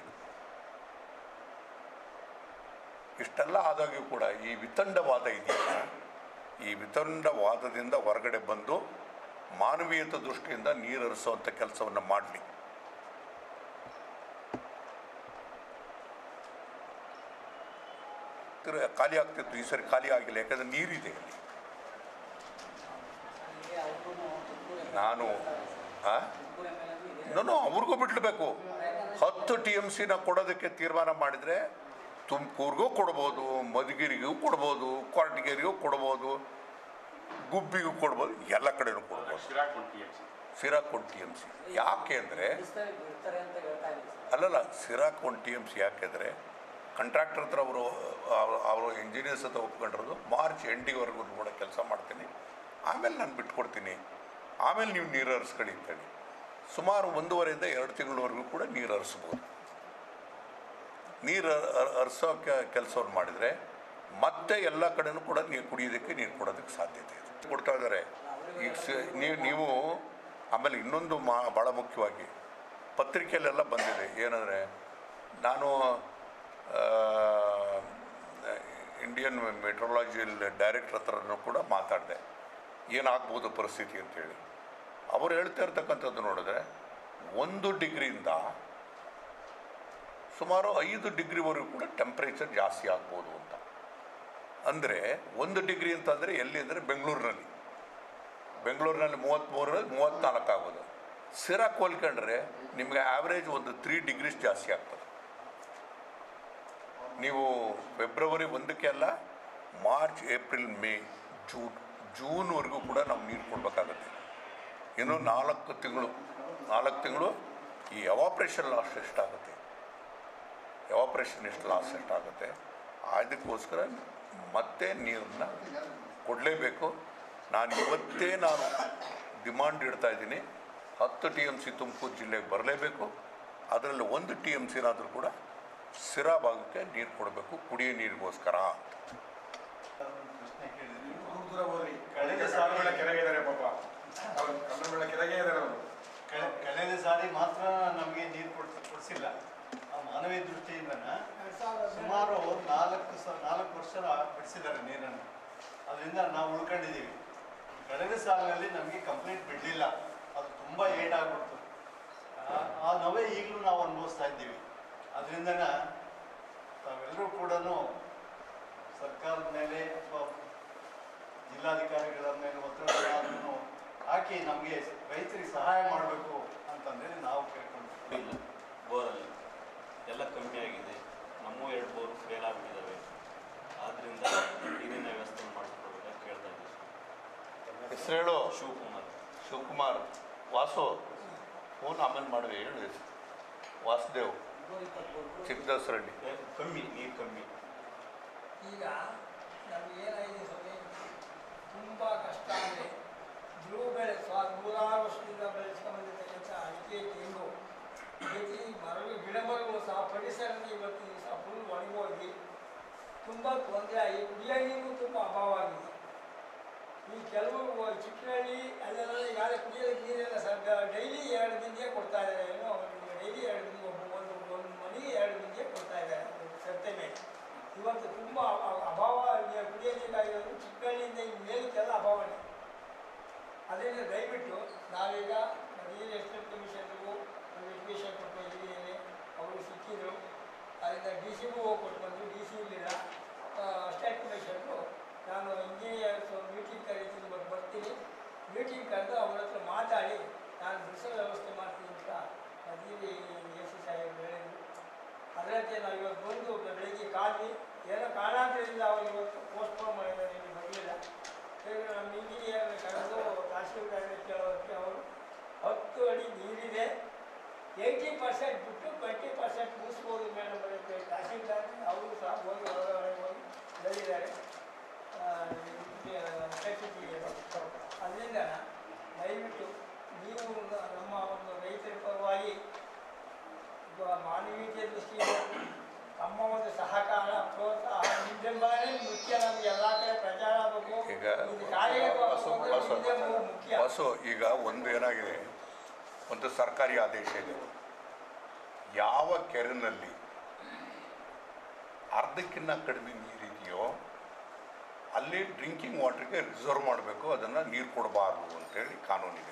ಇಷ್ಟೆಲ್ಲ ಆದಾಗ್ಯೂ ಕೂಡ ಈ ವಿತಂಡವಾದ ಇದೆಯಲ್ಲ ಈ ವಿತಂಡವಾದದಿಂದ ಹೊರಗಡೆ ಬಂದು ಮಾನವೀಯತೆ ದೃಷ್ಟಿಯಿಂದ ನೀರು ಹರಿಸುವಂಥ ಕೆಲಸವನ್ನು ಮಾಡಲಿ ತಿರ್ಗ ಖಾಲಿ ಆಗ್ತಿತ್ತು ಈ ಸರಿ ಖಾಲಿ ಆಗಿಲ್ಲ ಯಾಕಂದರೆ ನೀರಿದೆ ಅಲ್ಲಿ ನಾನು ಆ? ನೋ ಅವ್ರಿಗೂ ಬಿಡಬೇಕು ಹತ್ತು ಟಿ ಎಮ್ ಸಿನ ಕೊಡೋದಕ್ಕೆ ತೀರ್ಮಾನ ಮಾಡಿದರೆ ತುಮಕೂರಿಗೂ ಕೊಡ್ಬೋದು ಮಧುಗಿರಿಗೂ ಕೊಡ್ಬೋದು ಕೊರಟಗೆರೆಗೂ ಕೊಡ್ಬೋದು ಗುಬ್ಬಿಗೂ ಕೊಡ್ಬೋದು ಎಲ್ಲ ಕಡೆನೂ ಕೊಡ್ಬೋದು ಶಿರಾಕ್ ಒಂದು ಟಿ ಎಮ್ ಸಿ ಸಿರಾಕ್ ಒಂದು ಟಿ ಎಮ್ ಸಿ ಯಾಕೆ ಅಂದರೆ ಬಿಡಿಸ್ತಾರೆ ಬಿಡ್ತಾರೆ ಅಂತ ಹೇಳ್ತಾ ಇಲ್ಲ ಸರ್. ಅಲ್ಲಲ್ಲ ಸಿರಾಕ್ ಒಂದು ಟಿ ಎಮ್ ಸಿ ಯಾಕೆಂದರೆ ಕಾಂಟ್ರಾಕ್ಟರ್ ಹತ್ರ ಅವರು ಅವರು ಇಂಜಿನಿಯರ್ಸ್ ಹತ್ರ ಒಪ್ಕೊಂಡಿರೋದು ಮಾರ್ಚ್ ಎಂಡಿವರೆಗೂ ಕೂಡ ಕೆಲಸ ಮಾಡ್ತೀನಿ ಆಮೇಲೆ ನಾನು ಬಿಟ್ಕೊಡ್ತೀನಿ ಆಮೇಲೆ ನೀವು ನೀರು ಹರಿಸ್ಕೊಳ್ಳಿ ಅಂತೇಳಿ ಸುಮಾರು ಒಂದೂವರೆಯಿಂದ ಎರಡು ತಿಂಗಳವರೆಗೂ ಕೂಡ ನೀರು ಹರಿಸ್ಬೋದು ನೀರು ಹರಿಸೋ ಕೆಲಸವನ್ನು ಮಾಡಿದರೆ ಮತ್ತೆ ಎಲ್ಲ ಕಡೆನೂ ಕೂಡ ನೀರು ಕುಡಿಯೋದಕ್ಕೆ ನೀರು ಕೊಡೋದಕ್ಕೆ ಸಾಧ್ಯತೆ ಇದೆ ಕೊಡ್ತಾ ಇದ್ದಾರೆ ಈಗ ಸ- ನೀವು ನೀವು ಆಮೇಲೆ ಇನ್ನೊಂದು ಮಾ ಭಾಳ ಮುಖ್ಯವಾಗಿ ಪತ್ರಿಕೆಯಲ್ಲೆಲ್ಲ ಬಂದಿದೆ ಏನಂದರೆ ನಾನು ಇಂಡಿಯನ್ ಮೆಟ್ರೋಲಾಜಿಯಲ್ ಡೈರೆಕ್ಟರ್ ಹತ್ರನೂ ಕೂಡ ಮಾತಾಡಿದೆ ಏನಾಗ್ಬೋದು ಪರಿಸ್ಥಿತಿ ಅಂತೇಳಿ ಅವರು ಹೇಳ್ತಾ ಇರ್ತಕ್ಕಂಥದ್ದು ನೋಡಿದ್ರೆ ಒಂದು ಡಿಗ್ರಿಯಿಂದ ಸುಮಾರು ಐದು ಡಿಗ್ರಿವರೆಗೂ ಕೂಡ ಟೆಂಪ್ರೇಚರ್ ಜಾಸ್ತಿ ಆಗ್ಬೋದು ಅಂತ ಅಂದರೆ ಒಂದು ಡಿಗ್ರಿ ಅಂತಂದರೆ ಎಲ್ಲಿ ಅಂದರೆ ಬೆಂಗಳೂರಿನಲ್ಲಿ ಬೆಂಗಳೂರಿನಲ್ಲಿ ಮೂವತ್ತ್ಮೂರರಲ್ಲಿ ಮೂವತ್ತ್ನಾಲ್ಕು ಆಗೋದು ಸಿರಾಕ್ ಹೋಲ್ಕೊಂಡ್ರೆ ನಿಮಗೆ ಆವ್ರೇಜ್ ಒಂದು ತ್ರೀ ಡಿಗ್ರೀಸ್ ಜಾಸ್ತಿ ಆಗ್ತದೆ ನೀವು ಫೆಬ್ರವರಿ ಒಂದಕ್ಕೆ ಅಲ್ಲ ಮಾರ್ಚ್ ಏಪ್ರಿಲ್ ಮೇ ಜೂನ್ ಜೂನ್ವರೆಗೂ ಕೂಡ ನಾವು ನೀರು ಕೊಡಬೇಕಾಗತ್ತೆ ಇನ್ನು ನಾಲ್ಕು ತಿಂಗಳು ನಾಲ್ಕು ತಿಂಗಳು ಈ ಎವಾಪ್ರೇಷನ್ ಲಾಸ್ ಎಷ್ಟಾಗುತ್ತೆ ಎವಾಪ್ರೇಷನ್ ಎಷ್ಟು ಲಾಸ್ ಎಷ್ಟಾಗುತ್ತೆ ಅದಕ್ಕೋಸ್ಕರ ಮತ್ತೆ ನೀರನ್ನ ಕೊಡಲೇಬೇಕು ನಾನು ಇವತ್ತೇ ನಾನು ಡಿಮಾಂಡ್ ಇಡ್ತಾ ಇದ್ದೀನಿ ಹತ್ತು ಟಿ ಎಮ್ ಸಿ ತುಮಕೂರು ಜಿಲ್ಲೆಗೆ ಬರಲೇಬೇಕು ಅದರಲ್ಲಿ ಒಂದು ಟಿ ಎಮ್ ಸಿನಾದರೂ ಕೂಡ ಸಿರಾ ಭಾಗಕ್ಕೆ ನೀರು ಕೊಡಬೇಕು ಕುಡಿಯೋ ನೀರಿಗೋಸ್ಕರ ಪ್ರಶ್ನೆ ಕೇಳಿದ್ರಿ ದೂರ ದೂರ ಹೋದ್ರಿ ಕಳೆದ ಸಾಲುಗಳ ಕೆಳಗೆ ಇದ್ದಾರೆ ಪಾಪ ಅವ್ರು ಕನ್ನಡ ಕೆಳಗೆ ಇದ್ದಾರೆ ಅವರು ಕಳೆ ಕಳೆದ ಸಾರಿ ಮಾತ್ರ ನಮಗೆ ನೀರು ಕೊಡ್ಸ ಕೊಡಿಸಿಲ್ಲ ಆ ಮಾನವೀಯ ದೃಷ್ಟಿಯಿಂದನ ಸುಮಾರು ನಾಲ್ಕು ಸ ನಾಲ್ಕು ವರ್ಷ ಬಿಡಿಸಿದ್ದಾರೆ ನೀರನ್ನು ಅದರಿಂದ ನಾವು ಉಳ್ಕೊಂಡಿದ್ದೀವಿ ಕಳೆದ ಸಾಲಿನಲ್ಲಿ ನಮಗೆ ಕಂಪ್ಲೀಟ್ ಬಿಡಲಿಲ್ಲ ಅದು ತುಂಬ ಏಟ್ ಆಗ್ಬಿಡ್ತು ಆ- ಆ ನೋವೇ ಈಗಲೂ ನಾವು ಅನುಭವಿಸ್ತಾ ಇದ್ದೀವಿ ಅದರಿಂದನ ತಾವೆಲ್ಲರೂ ಕೂಡ ಸರ್ಕಾರದ ಮೇಲೆ ಅಥವಾ ಜಿಲ್ಲಾಧಿಕಾರಿಗಳ ಮೇಲೆ ಒತ್ತಡಗಳನ್ನು ಹಾಕಿ ನಮಗೆ ರೈತರಿಗೆ ಸಹಾಯ ಮಾಡಬೇಕು ಅಂತಂದೇಳಿ ನಾವು ಕೇಳ್ಕೊಂಡ್ವಿ ಇಲ್ಲ ಬೋರಲ್ಲಿ ಎಲ್ಲ ಕಮ್ಮಿ ಆಗಿದೆ ನಮ್ಮೂ ಎರಡು ಬೋರ್ ಫೇಲ್ ಆಗಿಬಿಟ್ಟಿದ್ದಾವೆ ಆದ್ದರಿಂದ ನೀರಿನ ವ್ಯವಸ್ಥೆ ಮಾಡಿಕೊಡ್ಬೇಕು ಕೇಳ್ತಾ ಇದ್ದೀವಿ ಹೆಸರು ಹೇಳು ಶಿವಕುಮಾರ್ ಶಿವಕುಮಾರ್ ವಾಸು ಫೋನ್ ಆಮೇಲೆ ಮಾಡಿದೆ ಹೇಳಿ ವಾಸುದೇವ್ ಚಿಕ್ಕದಸರಳ್ಳಿ ಏ, ಕಮ್ಮಿ ನೀರು ಕಮ್ಮಿ ಈಗ ನಮ್ಗೆ ಏನಾಗಿದೆ ಸ್ವಾಮಿ ತುಂಬ ಕಷ್ಟ ಅಂದರೆ ಧ್ರುವ ಬೆಳೆ ಸ್ವ ನೂರಾರು ವರ್ಷದಿಂದ ಬೆಳೆಸ್ಕೊಂಡ್ಬಂದಿರ್ತಕ್ಕಂಥ ಅಡಿಕೆ ತೆಂಗು ಪ್ರತಿ ಮರಗಳು ಗಿಡ ಮರಗಳು ಸಹ ಪರಿಸರದಲ್ಲಿ ಇವತ್ತು ದಿವಸ ಫುಲ್ ಒಣಗೋಗಿ ತುಂಬ ತೊಂದರೆ ಆಗಿ ಕುಡಿಯೋ ನೀರು ತುಂಬ ಅಭಾವ ಆಗಿದೆ ಈ ಕೆಲವು ಚಿಕ್ಕನಹಳ್ಳಿ ಅಲ್ಲೆಲ್ಲ ಈಗಾಗಲೇ ಕುಡಿಯೋದಕ್ಕೆ ನೀರೆಲ್ಲ ಸರ್ ಡೈಲಿ ಎರಡು ಬಿಂದಿಗೆ ಕೊಡ್ತಾ ಇದ್ದಾರೆ ಏನೋ ಡೈಲಿ ಎರಡು ಬಿಂದಿಗೆ ಒಬ್ಬ ಒಂದು ಒಂದು ಮನೆಗೆ ಎರಡು ಬಿಂದಿಗೆ ಕೊಡ್ತಾ ಇದ್ದಾರೆ ಸತ್ತೆ ಮೇಲೆ ಇವತ್ತು ತುಂಬ ಅ- ಅಭಾವ ನೀ- ಕುಡಿಯೋ ನೀರಾಗಿರೋದು ಚಿಕ್ಕನಹಳ್ಳಿಯಿಂದ ಈ ಮೇಲಕ್ಕೆಲ್ಲ ಅಭಾವನೆ ಅದರಿಂದ ದಯವಿಟ್ಟು ನಾವೀಗ ರಿಯಲ್ ಎಸ್ಟೇಟ್ ಕಮಿಷನ್ಗೂ ಎಜುಕೇಷನ್ ಕೊಟ್ಟು ಹಿರಿಯರೇ ಅವರು ಸಿಕ್ಕಿದ್ರು ಅದರಿಂದ ಡಿ ಸಿಗೂ ಹೋಗಿ ಕೊಟ್ಟು ಬಂದರು ಡಿ ಸಿ ಇರಲಿಲ್ಲ ಅಸ್ಟೇಟ್ ಕಮಿಷನ್ನು ನಾನು ಇಂಜಿನಿಯರ್ಸ್ ಮೀಟಿಂಗ್ ಕರೀತೀನಿ ಇವತ್ತು ಬರ್ತೀನಿ ಮೀಟಿಂಗ್ ಕರೆದು ಅವ್ರ ಹತ್ರ ಮಾತಾಡಿ ನಾನು ಬಿಸಿಲ ವ್ಯವಸ್ಥೆ ಮಾಡ್ತೀನಿ ಅಂತ ಮದೀರಿ ಎ ಸಿ ಸಾಹೇಬ್ ಹೇಳಿದರು ಅದರಂತೆ ನಾವು ಇವತ್ತು ಬಂದು ಬೆಳಗ್ಗೆ ಕಾದ್ವಿ ಏನೋ ಕಾರಣಾಂತರದಿಂದ ಅವರು ಇವತ್ತು ಪೋಸ್ಟ್ಪೋನ್ ಮಾಡಿದ್ದಾರೆ ಇಲ್ಲಿ ಬರಲಿಲ್ಲ ಈಗ ನಮ್ಮ ಇಂಜಿನಿಯರ್ ಕರೆದು ತಹಶೀಲ್ದಾರ್ ಕೇಳೋದಕ್ಕೆ ಅವರು ಹತ್ತು ಅಡಿ ನೀರಿದೆ ಏಯ್ಟಿ ಪರ್ಸೆಂಟ್ ಬಿಟ್ಟು ಟ್ವೆಂಟಿ ಪರ್ಸೆಂಟ್ ಮುಗಿಸ್ಬೋದು ಮೇಡಮ್ ಅಂತ ತಹಶೀಲ್ದಾರ್ ಅವರು ಸಹ ಹೋಗಿ ಹೊರಗಡೆ ಹೋಗಿ ಹೇಳಿದ್ದಾರೆ ಅದರಿಂದ ದಯವಿಟ್ಟು ನೀವು ನಮ್ಮ ಒಂದು ರೈತರ ಪರವಾಗಿ ಇದು ಮಾನವೀಯತೆ ದೃಷ್ಟಿಯಿಂದ ತಮ್ಮ ಒಂದು ಸಹಕಾರ ಪ್ರೋತ್ಸಾಹ ನಿಮ್ಮ ಬೆಂಬಲನೇ ಮುಖ್ಯ ನಮ್ಗೆ ಎಲ್ಲ ಕಡೆ ಪ್ರಚಾರ ಆಗಬೇಕು ಈಗ ಇದು ಕಾರ್ಯಗತ ಬಸವ ಆಗಬೇಕು ಬಸವ ಅಂದ್ರೆ ಇದು ಮುಖ್ಯ ಬಸವ ಈಗ ಒಂದು ಏನಾಗಿದೆ ಒಂದು ಸರ್ಕಾರಿ ಆದೇಶ ಇದೆ ಯಾವ ಕೆರೆನಲ್ಲಿ ಅರ್ಧಕ್ಕಿಂತ ಕಡಿಮೆ ನೀರಿದೆಯೋ ಅಲ್ಲಿ ಡ್ರಿಂಕಿಂಗ್ ವಾಟರ್ಗೆ ರಿಸರ್ವ್ ಮಾಡಬೇಕು ಅದನ್ನು ನೀರು ಕೊಡಬಾರ್ದು ಅಂತೇಳಿ ಕಾನೂನಿದೆ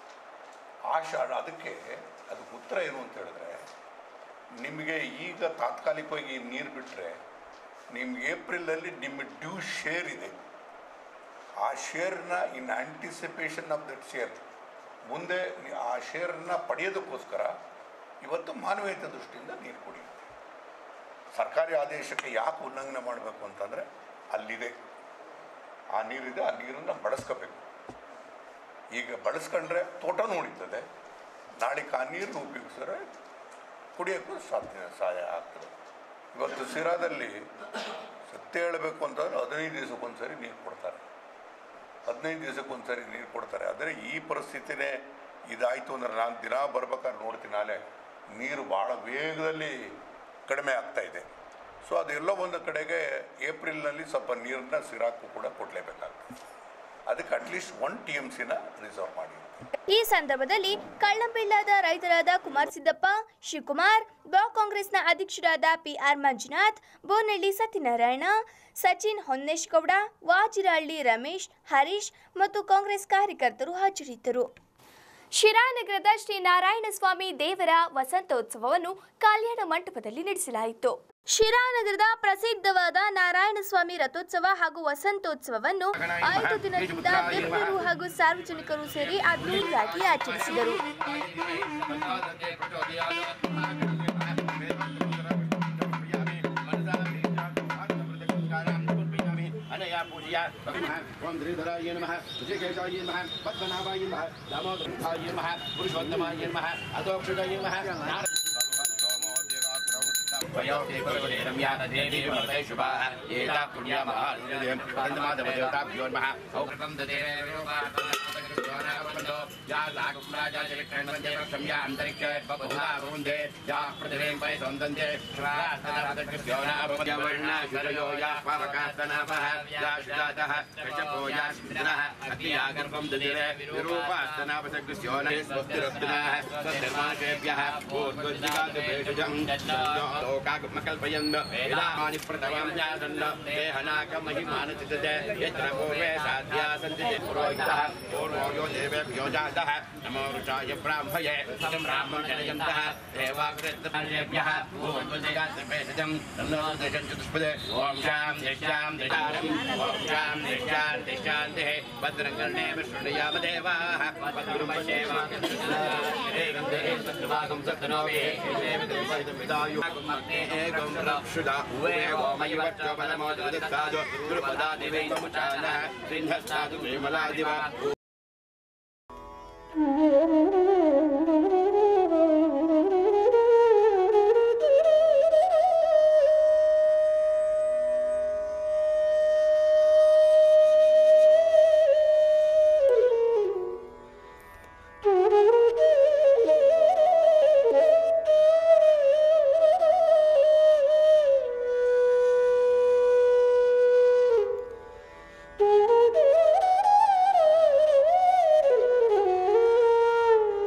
ಆ ಶಾ ಅದಕ್ಕೆ ಅದಕ್ಕೆ ಉತ್ತರ ಏನು ಅಂತ ಹೇಳಿದ್ರೆ ನಿಮಗೆ ಈಗ ತಾತ್ಕಾಲಿಕವಾಗಿ ನೀರು ಬಿಟ್ಟರೆ ನಿಮ್ಗೆ ಏಪ್ರಿಲಲ್ಲಿ ನಿಮ್ಮ ಡ್ಯೂ ಶೇರ್ ಇದೆ ಆ ಶೇರ್ನ in anticipation of that share ಮುಂದೆ ನಿ- ಆ ಶೇರನ್ನ ಪಡೆಯೋದಕ್ಕೋಸ್ಕರ ಇವತ್ತು ಮಾನವೀಯತೆ ದೃಷ್ಟಿಯಿಂದ ನೀರು ಕುಡಿ ಸರ್ಕಾರಿ ಆದೇಶಕ್ಕೆ ಯಾಕೆ ಉಲ್ಲಂಘನೆ ಮಾಡಬೇಕು ಅಂತಂದರೆ ಅಲ್ಲಿದೆ ಆ ನೀರಿದೆ ಆ ನೀರನ್ನು ಬಳಸ್ಕೋಬೇಕು ಈಗ ಬಳಸ್ಕೊಂಡ್ರೆ ತೋಟನೂ ಉಳಿತದೆ ನಾಳೆಗೆ ಆ ನೀರನ್ನು ಉಪಯೋಗಿಸಿದ್ರೆ ಕುಡಿಯೋಕ್ಕೂ ಸಾಧ್ಯ ಸಹಾಯ ಆಗ್ತದೆ ಇವತ್ತು ಸಿರಾದಲ್ಲಿ ಸತ್ಯ ಹೇಳಬೇಕು ಅಂತಂದ್ರೆ ಹದಿನೈದು ದಿವಸಕ್ಕೊಂದ್ಸರಿ ನೀರು ಕೊಡ್ತಾರೆ ಹದಿನೈದು ದಿವಸಕ್ಕೊಂದ್ಸರಿ ನೀರು ಕೊಡ್ತಾರೆ ಆದರೆ ಈ ಪರಿಸ್ಥಿತಿನೇ ಇದಾಯಿತು ಅಂದ್ರೆ ನಾನು ದಿನ ಬರ್ಬೇಕಾದ್ರೆ ನೋಡ್ತೀನಿ ನಾಳೆ ನೀರು ಭಾಳ ವೇಗದಲ್ಲಿ ಕಡಿಮೆ ಆಗ್ತಾ ಇದೆ ಸೊ ಅದೆಲ್ಲೋ ಒಂದು ಕಡೆಗೆ ಏಪ್ರಿಲ್ನಲ್ಲಿ ಸ್ವಲ್ಪ ನೀರನ್ನ ಸಿರಾಕು ಕೂಡ ಕೊಡಲೇಬೇಕಾಗ್ತದೆ ಅದಕ್ಕೆ ಅಟ್ಲೀಸ್ಟ್ ಒನ್ ಟಿ ಎಮ್ ಸಿನ ರಿಸರ್ವ್ ಮಾಡಿ ಈ ಸಂದರ್ಭದಲ್ಲಿ ಕಳ್ಳಂಬೆಳ್ಳಾದ ರೈತರಾದ ಕುಮಾರ್ ಸಿದ್ದಪ್ಪ ಶಿವಕುಮಾರ್ ಬ್ಲಾಕ್ ಕಾಂಗ್ರೆಸ್ನ ಅಧ್ಯಕ್ಷರಾದ ಪಿಆರ್ ಮಂಜುನಾಥ್ ಬೋನಹಳ್ಳಿ ಸತ್ಯನಾರಾಯಣ ಸಚಿನ್ ಹೊನ್ನೇಶ್ಗೌಡ ವಾಜಿರಹಳ್ಳಿ ರಮೇಶ್ ಹರೀಶ್ ಮತ್ತು ಕಾಂಗ್ರೆಸ್ ಕಾರ್ಯಕರ್ತರು ಹಾಜರಿದ್ದರು ಶಿರಾನಗರದ ಶ್ರೀ ನಾರಾಯಣ ಸ್ವಾಮಿ ದೇವರ ವಸಂತೋತ್ಸವವನ್ನು ಕಲ್ಯಾಣ ಮಂಟಪದಲ್ಲಿ ನಡೆಸಲಾಯಿತು ಶಿರಾನಗರದ ಪ್ರಸಿದ್ಧವಾದ ನಾರಾಯಣ ಸ್ವಾಮಿ ರಥೋತ್ಸವ ಹಾಗೂ ವಸಂತೋತ್ಸವವನ್ನು ಐದು ದಿನದಿಂದ ಗಣ್ಯರು ಹಾಗೂ ಸಾರ್ವಜನಿಕರು ಸೇರಿ ಅದ್ದೂರಿಯಾಗಿ ಆಚರಿಸಿದರು अनया पूजया ओम श्रीधराय नमः ऋषिकेशाय नमः पद्मनाभाय नमः दामोदराय नमः पुरुषोत्तमाय नमः अतोक्षदाय नमः देवी शुभाः एता पुण्या महादेवताभ्यो नमः औकृतं क्षम्या अन्तरिक्षे बहुधा वृन्दे या पृथिवीं वै सौन्दन्ते वर्णाशुरयो या पावकास्तनापः या शुजातः कशपो या सिन्धनः अग्निया गर्भं ददिरे विरूपास्तनापसकृस्यो न स्वस्तिरस्तिनः स्वस्तिर्माशेभ्यः ऊर्ध्वदिगात् भेषजं लोकागमकल्पयन् वेदामानि प्रथमं ज्ञातन् देहनाकमहिमानचितते यत्र पूर्वे साध्या सन्ति ते पुरोहितः पूर्वो यो देवेभ्यो जातः नमो ऋषाय ब्राह्मये तं ब्राह्मं जनयन्तः देवाकृतपर्येभ्यः भूमध्वजगात्रपेशजं तन्नो दशञ्चतुष्पदे ॐ शां दिशां दिशारम् ॐ शां दिशां दिशान्तिः भद्रकर्णे विष्णुयाम देवाः भद्रुमशेव एकं सत्तनोवे एकं रक्षुदा उवेगो मयिवच्च पदमोदरदित्तादो द्रुपदा दिवैमुचानः सिंहस्तादु विमलादिवा Thank you.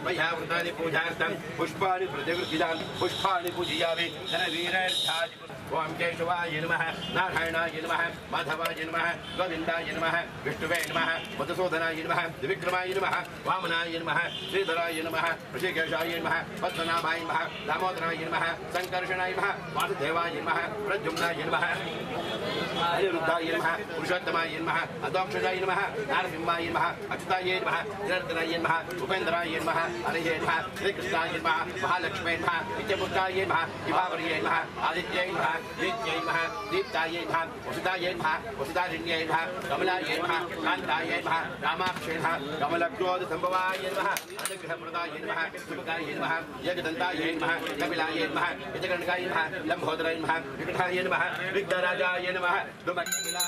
मह्यावृतानि पूजार्थं पुष्पाणि प्रतिगृहितां पुष्पाणि पूजयामि धनवीरार्थादि ओम केशवाय नमः नारायणाय नमः माधवाय नमः गोविन्दाय नमः विष्णुवे नमः मधुसूदनाय नमः त्रिविक्रमाय नमः वामनाय नमः श्रीधराय नमः ऋषिकेशाय नमः पद्मनाभाय नमः दामोदराय नमः संकर्षणाय नमः वासुदेवाय नमः प्रद्युम्नाय नमः अनिरुद्धाय नमः पुरुषोत्तमाय नमः अदोक्षजाय नमः नारसिंहाय नमः अच्युताय नमः निरन्तराय नमः उपेन्द्राय नमः हरये नमः श्रीकृष्णाय नमः महालक्ष्मी नमः नित्यपुत्राय नमः विभावर्ये नमः आदित्यै नमः नित्यै नमः दीप्ताय नमः वसुदाय नमः वसुदारिण्यै नमः कमलाय नमः कान्ताय नमः रामाक्षे नमः कमलक्रोधसम्भवाय नमः अनुग्रहप्रदाय नमः सुमुखाय नमः यजदन्ताय नमः कपिलाय नमः यजगणकाय नमः लम्भोदराय नमः विकटाय नमः विघ्नराजाय नमः दुमकिला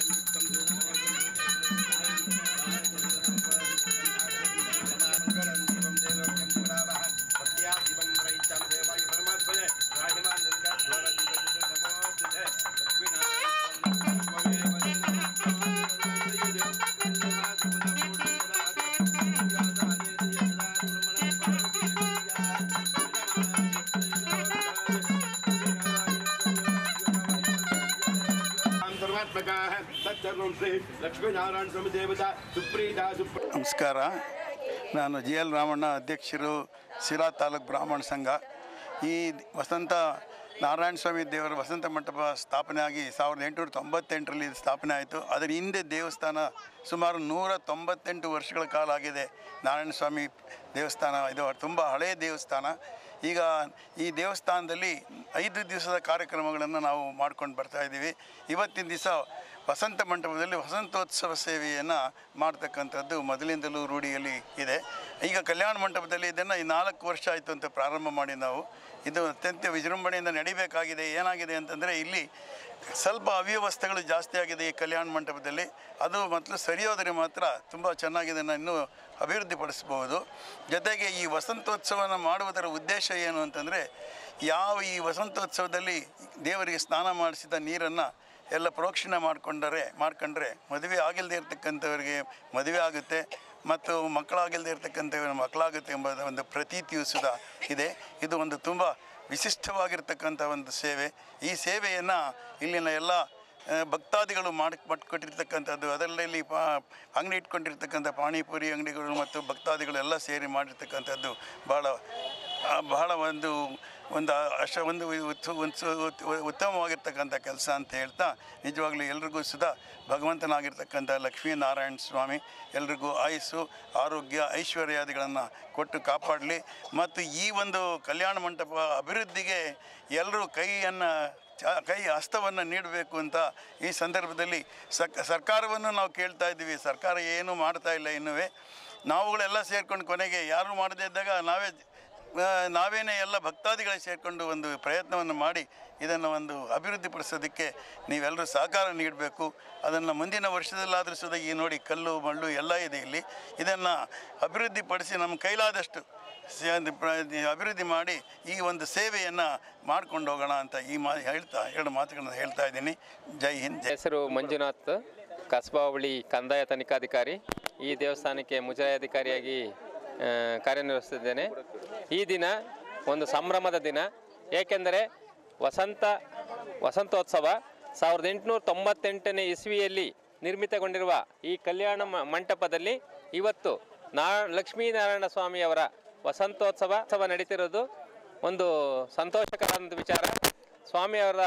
सर्वात्मकाः तत्सर्वं श्री लक्ष्मीनारायण स्वामी देवता सुप्रीता सुप्री ನಮಸ್ಕಾರ ನಾನು ಜಿ ಎಲ್ ರಾಮಣ್ಣ ಅಧ್ಯಕ್ಷರು ಸಿರಾ ತಾಲೂಕು ಬ್ರಾಹ್ಮಣ ಸಂಘ ಈ ವಸಂತ ನಾರಾಯಣ ಸ್ವಾಮಿ ದೇವರ ವಸಂತ ಮಂಟಪ ಸ್ಥಾಪನೆ ಆಗಿ ಸಾವಿರದ ಎಂಟುನೂರ ತೊಂಬತ್ತೆಂಟರಲ್ಲಿ ಇದು ಸ್ಥಾಪನೆ ಆಯಿತು ಅದರ ಹಿಂದೆ ದೇವಸ್ಥಾನ ಸುಮಾರು ನೂರ ತೊಂಬತ್ತೆಂಟು ವರ್ಷಗಳ ಕಾಲ ಆಗಿದೆ ನಾರಾಯಣ ಸ್ವಾಮಿ ದೇವಸ್ಥಾನ ಇದು ತುಂಬ ಹಳೆಯ ದೇವಸ್ಥಾನ ಈಗ ಈ ದೇವಸ್ಥಾನದಲ್ಲಿ ಐದು ದಿವಸದ ಕಾರ್ಯಕ್ರಮಗಳನ್ನು ನಾವು ಮಾಡ್ಕೊಂಡು ಬರ್ತಾ ಇದ್ದೀವಿ ಇವತ್ತಿನ ದಿವಸ ವಸಂತ ಮಂಟಪದಲ್ಲಿ ವಸಂತೋತ್ಸವ ಸೇವೆಯನ್ನು ಮಾಡ್ತಕ್ಕಂಥದ್ದು ಮೊದಲಿಂದಲೂ ರೂಢಿಯಲ್ಲಿ ಇದೆ ಈಗ ಕಲ್ಯಾಣ ಮಂಟಪದಲ್ಲಿ ಇದನ್ನು ಈ ನಾಲ್ಕು ವರ್ಷ ಆಯಿತು ಅಂತ ಪ್ರಾರಂಭ ಮಾಡಿ ನಾವು ಇದು ಅತ್ಯಂತ ವಿಜೃಂಭಣೆಯಿಂದ ನಡಿಬೇಕಾಗಿದೆ ಏನಾಗಿದೆ ಅಂತಂದರೆ ಇಲ್ಲಿ ಸ್ವಲ್ಪ ಅವ್ಯವಸ್ಥೆಗಳು ಜಾಸ್ತಿ ಆಗಿದೆ ಈ ಕಲ್ಯಾಣ ಮಂಟಪದಲ್ಲಿ ಅದು ಮೊದಲು ಸರಿಯೋದರೆ ಮಾತ್ರ ತುಂಬ ಚೆನ್ನಾಗಿದೆ ಇನ್ನೂ ಅಭಿವೃದ್ಧಿಪಡಿಸ್ಬೋದು ಜೊತೆಗೆ ಈ ವಸಂತೋತ್ಸವನ ಮಾಡುವುದರ ಉದ್ದೇಶ ಏನು ಅಂತಂದರೆ ಯಾವ ಈ ವಸಂತೋತ್ಸವದಲ್ಲಿ ದೇವರಿಗೆ ಸ್ನಾನ ಮಾಡಿಸಿದ ನೀರನ್ನು ಎಲ್ಲ ಪ್ರೋಕ್ಷಣೆ ಮಾಡಿಕೊಂಡರೆ ಮಾಡ್ಕೊಂಡ್ರೆ ಮದುವೆ ಆಗಿಲ್ಲದೆ ಇರ್ತಕ್ಕಂಥವ್ರಿಗೆ ಮದುವೆ ಆಗುತ್ತೆ ಮತ್ತು ಮಕ್ಕಳಾಗಿಲ್ಲದೆ ಇರ್ತಕ್ಕಂಥವ್ರಿಗೆ ಮಕ್ಕಳಾಗುತ್ತೆ ಎಂಬ ಒಂದು ಪ್ರತೀತಿಯು ಸುಧಾ ಇದೆ ಇದು ಒಂದು ತುಂಬ ವಿಶಿಷ್ಟವಾಗಿರ್ತಕ್ಕಂಥ ಒಂದು ಸೇವೆ ಈ ಸೇವೆಯನ್ನು ಇಲ್ಲಿನ ಎಲ್ಲ ಆ, ಭಕ್ತಾದಿಗಳು ಮಾಡಿ ಮಾಡಿಕೊಟ್ಟಿರ್ತಕ್ಕಂಥದ್ದು ಅದರಲ್ಲಿ ಪಾ ಅಂಗಡಿ ಇಟ್ಕೊಂಡಿರ್ತಕ್ಕಂಥ ಪಾನಿಪುರಿ ಅಂಗಡಿಗಳು ಮತ್ತು ಭಕ್ತಾದಿಗಳು ಎಲ್ಲ ಸೇರಿ ಮಾಡಿರ್ತಕ್ಕಂಥದ್ದು ಭಾಳ ಆ, ಬಹಳ ಒಂದು ಒಂದು ಅಶ ಒಂದು ಉತ್- ಉತ್ಸ- ಉತ್- ಉತ್ತಮವಾಗಿರ್ತಕ್ಕಂಥ ಕೆಲಸ ಅಂತ ಹೇಳ್ತಾ ನಿಜವಾಗ್ಲೂ ಎಲ್ರಿಗೂ ಸುಧಾ ಭಗವಂತನಾಗಿರ್ತಕ್ಕಂಥ ಲಕ್ಷ್ಮೀನಾರಾಯಣ ಸ್ವಾಮಿ ಎಲ್ರಿಗೂ ಆಯುಸ್ಸು ಆರೋಗ್ಯ ಐಶ್ವರ್ಯಾದಿಗಳನ್ನು ಕೊಟ್ಟು ಕಾಪಾಡಲಿ ಮತ್ತು ಈ ಒಂದು ಕಲ್ಯಾಣ ಮಂಟಪ ಅಭಿವೃದ್ಧಿಗೆ ಎಲ್ಲರೂ ಕೈಯನ್ನು ಚ ಕೈ ಹಸ್ತವನ್ನು ನೀಡಬೇಕು ಅಂತ ಈ ಸಂದರ್ಭದಲ್ಲಿ ಸಕ್ ಸರ್ಕಾರವನ್ನು ನಾವು ಕೇಳ್ತಾ ಇದ್ದೀವಿ ಸರ್ಕಾರ ಏನೂ ಮಾಡ್ತಾ ಇಲ್ಲ ಇನ್ನೂ ನಾವುಗಳೆಲ್ಲ ಸೇರ್ಕೊಂಡು ಕೊನೆಗೆ ಯಾರು ಮಾಡದೇ ಇದ್ದಾಗ ನಾವೇ ಆ, ನಾವೇನೇ ಎಲ್ಲ ಭಕ್ತಾದಿಗಳೇ ಸೇರಿಕೊಂಡು ಒಂದು ಪ್ರಯತ್ನವನ್ನು ಮಾಡಿ ಇದನ್ನು ಒಂದು ಅಭಿವೃದ್ಧಿಪಡಿಸೋದಕ್ಕೆ ನೀವೆಲ್ಲರೂ ಸಹಕಾರ ನೀಡಬೇಕು ಅದನ್ನು ಮುಂದಿನ ವರ್ಷದಲ್ಲಾದರೂ ಸುದ ಈ ನೋಡಿ ಕಲ್ಲು ಮಳ್ಳು ಎಲ್ಲ ಇದೆ ಇಲ್ಲಿ ಇದನ್ನು ಅಭಿವೃದ್ಧಿಪಡಿಸಿ ನಮ್ಮ ಕೈಲಾದಷ್ಟು ಸ- ಒಂದು ಪ್ರ- ಅಭಿವೃದ್ಧಿ ಮಾಡಿ ಈ ಒಂದು ಸೇವೆಯನ್ನು ಮಾಡ್ಕೊಂಡು ಹೋಗೋಣ ಅಂತ ಈ ಮಾ ಹೇಳ್ತಾ ಎರಡು ಮಾತುಗಳನ್ನು ಹೇಳ್ತಾ ಇದ್ದೀನಿ ಜೈ ಹಿಂದ್ ಜೈ ಹೆಸರು ಮಂಜುನಾಥ್ ಕಸ್ಬಾ ಹೋಬಳಿ ಕಂದಾಯ ತನಿಖಾಧಿಕಾರಿ ಈ ದೇವಸ್ಥಾನಕ್ಕೆ ಮುಜರಾಯಿ ಆ, ಕಾರ್ಯನಿರ್ವಹಿಸುತ್ತಿದ್ದೇನೆ ಈ ದಿನ ಒಂದು ಸಂಭ್ರಮದ ದಿನ ಏಕೆಂದರೆ ವಸಂತ ವಸಂತೋತ್ಸವ ಸಾವಿರದ ಎಂಟುನೂರ ತೊಂಬತ್ತೆಂಟನೇ ಇಸ್ವಿಯಲ್ಲಿ ನಿರ್ಮಿತಗೊಂಡಿರುವ ಈ ಕಲ್ಯಾಣ ಮ- ಮಂಟಪದಲ್ಲಿ ಇವತ್ತು ನಾ ಲಕ್ಷ್ಮೀನಾರಾಯಣ ಸ್ವಾಮಿಯವರ ವಸಂತೋತ್ಸವ ಉತ್ಸವ ನಡೀತಿರೋದು ಒಂದು ಸಂತೋಷಕರವಾದ ವಿಚಾರ ಸ್ವಾಮಿಯವರ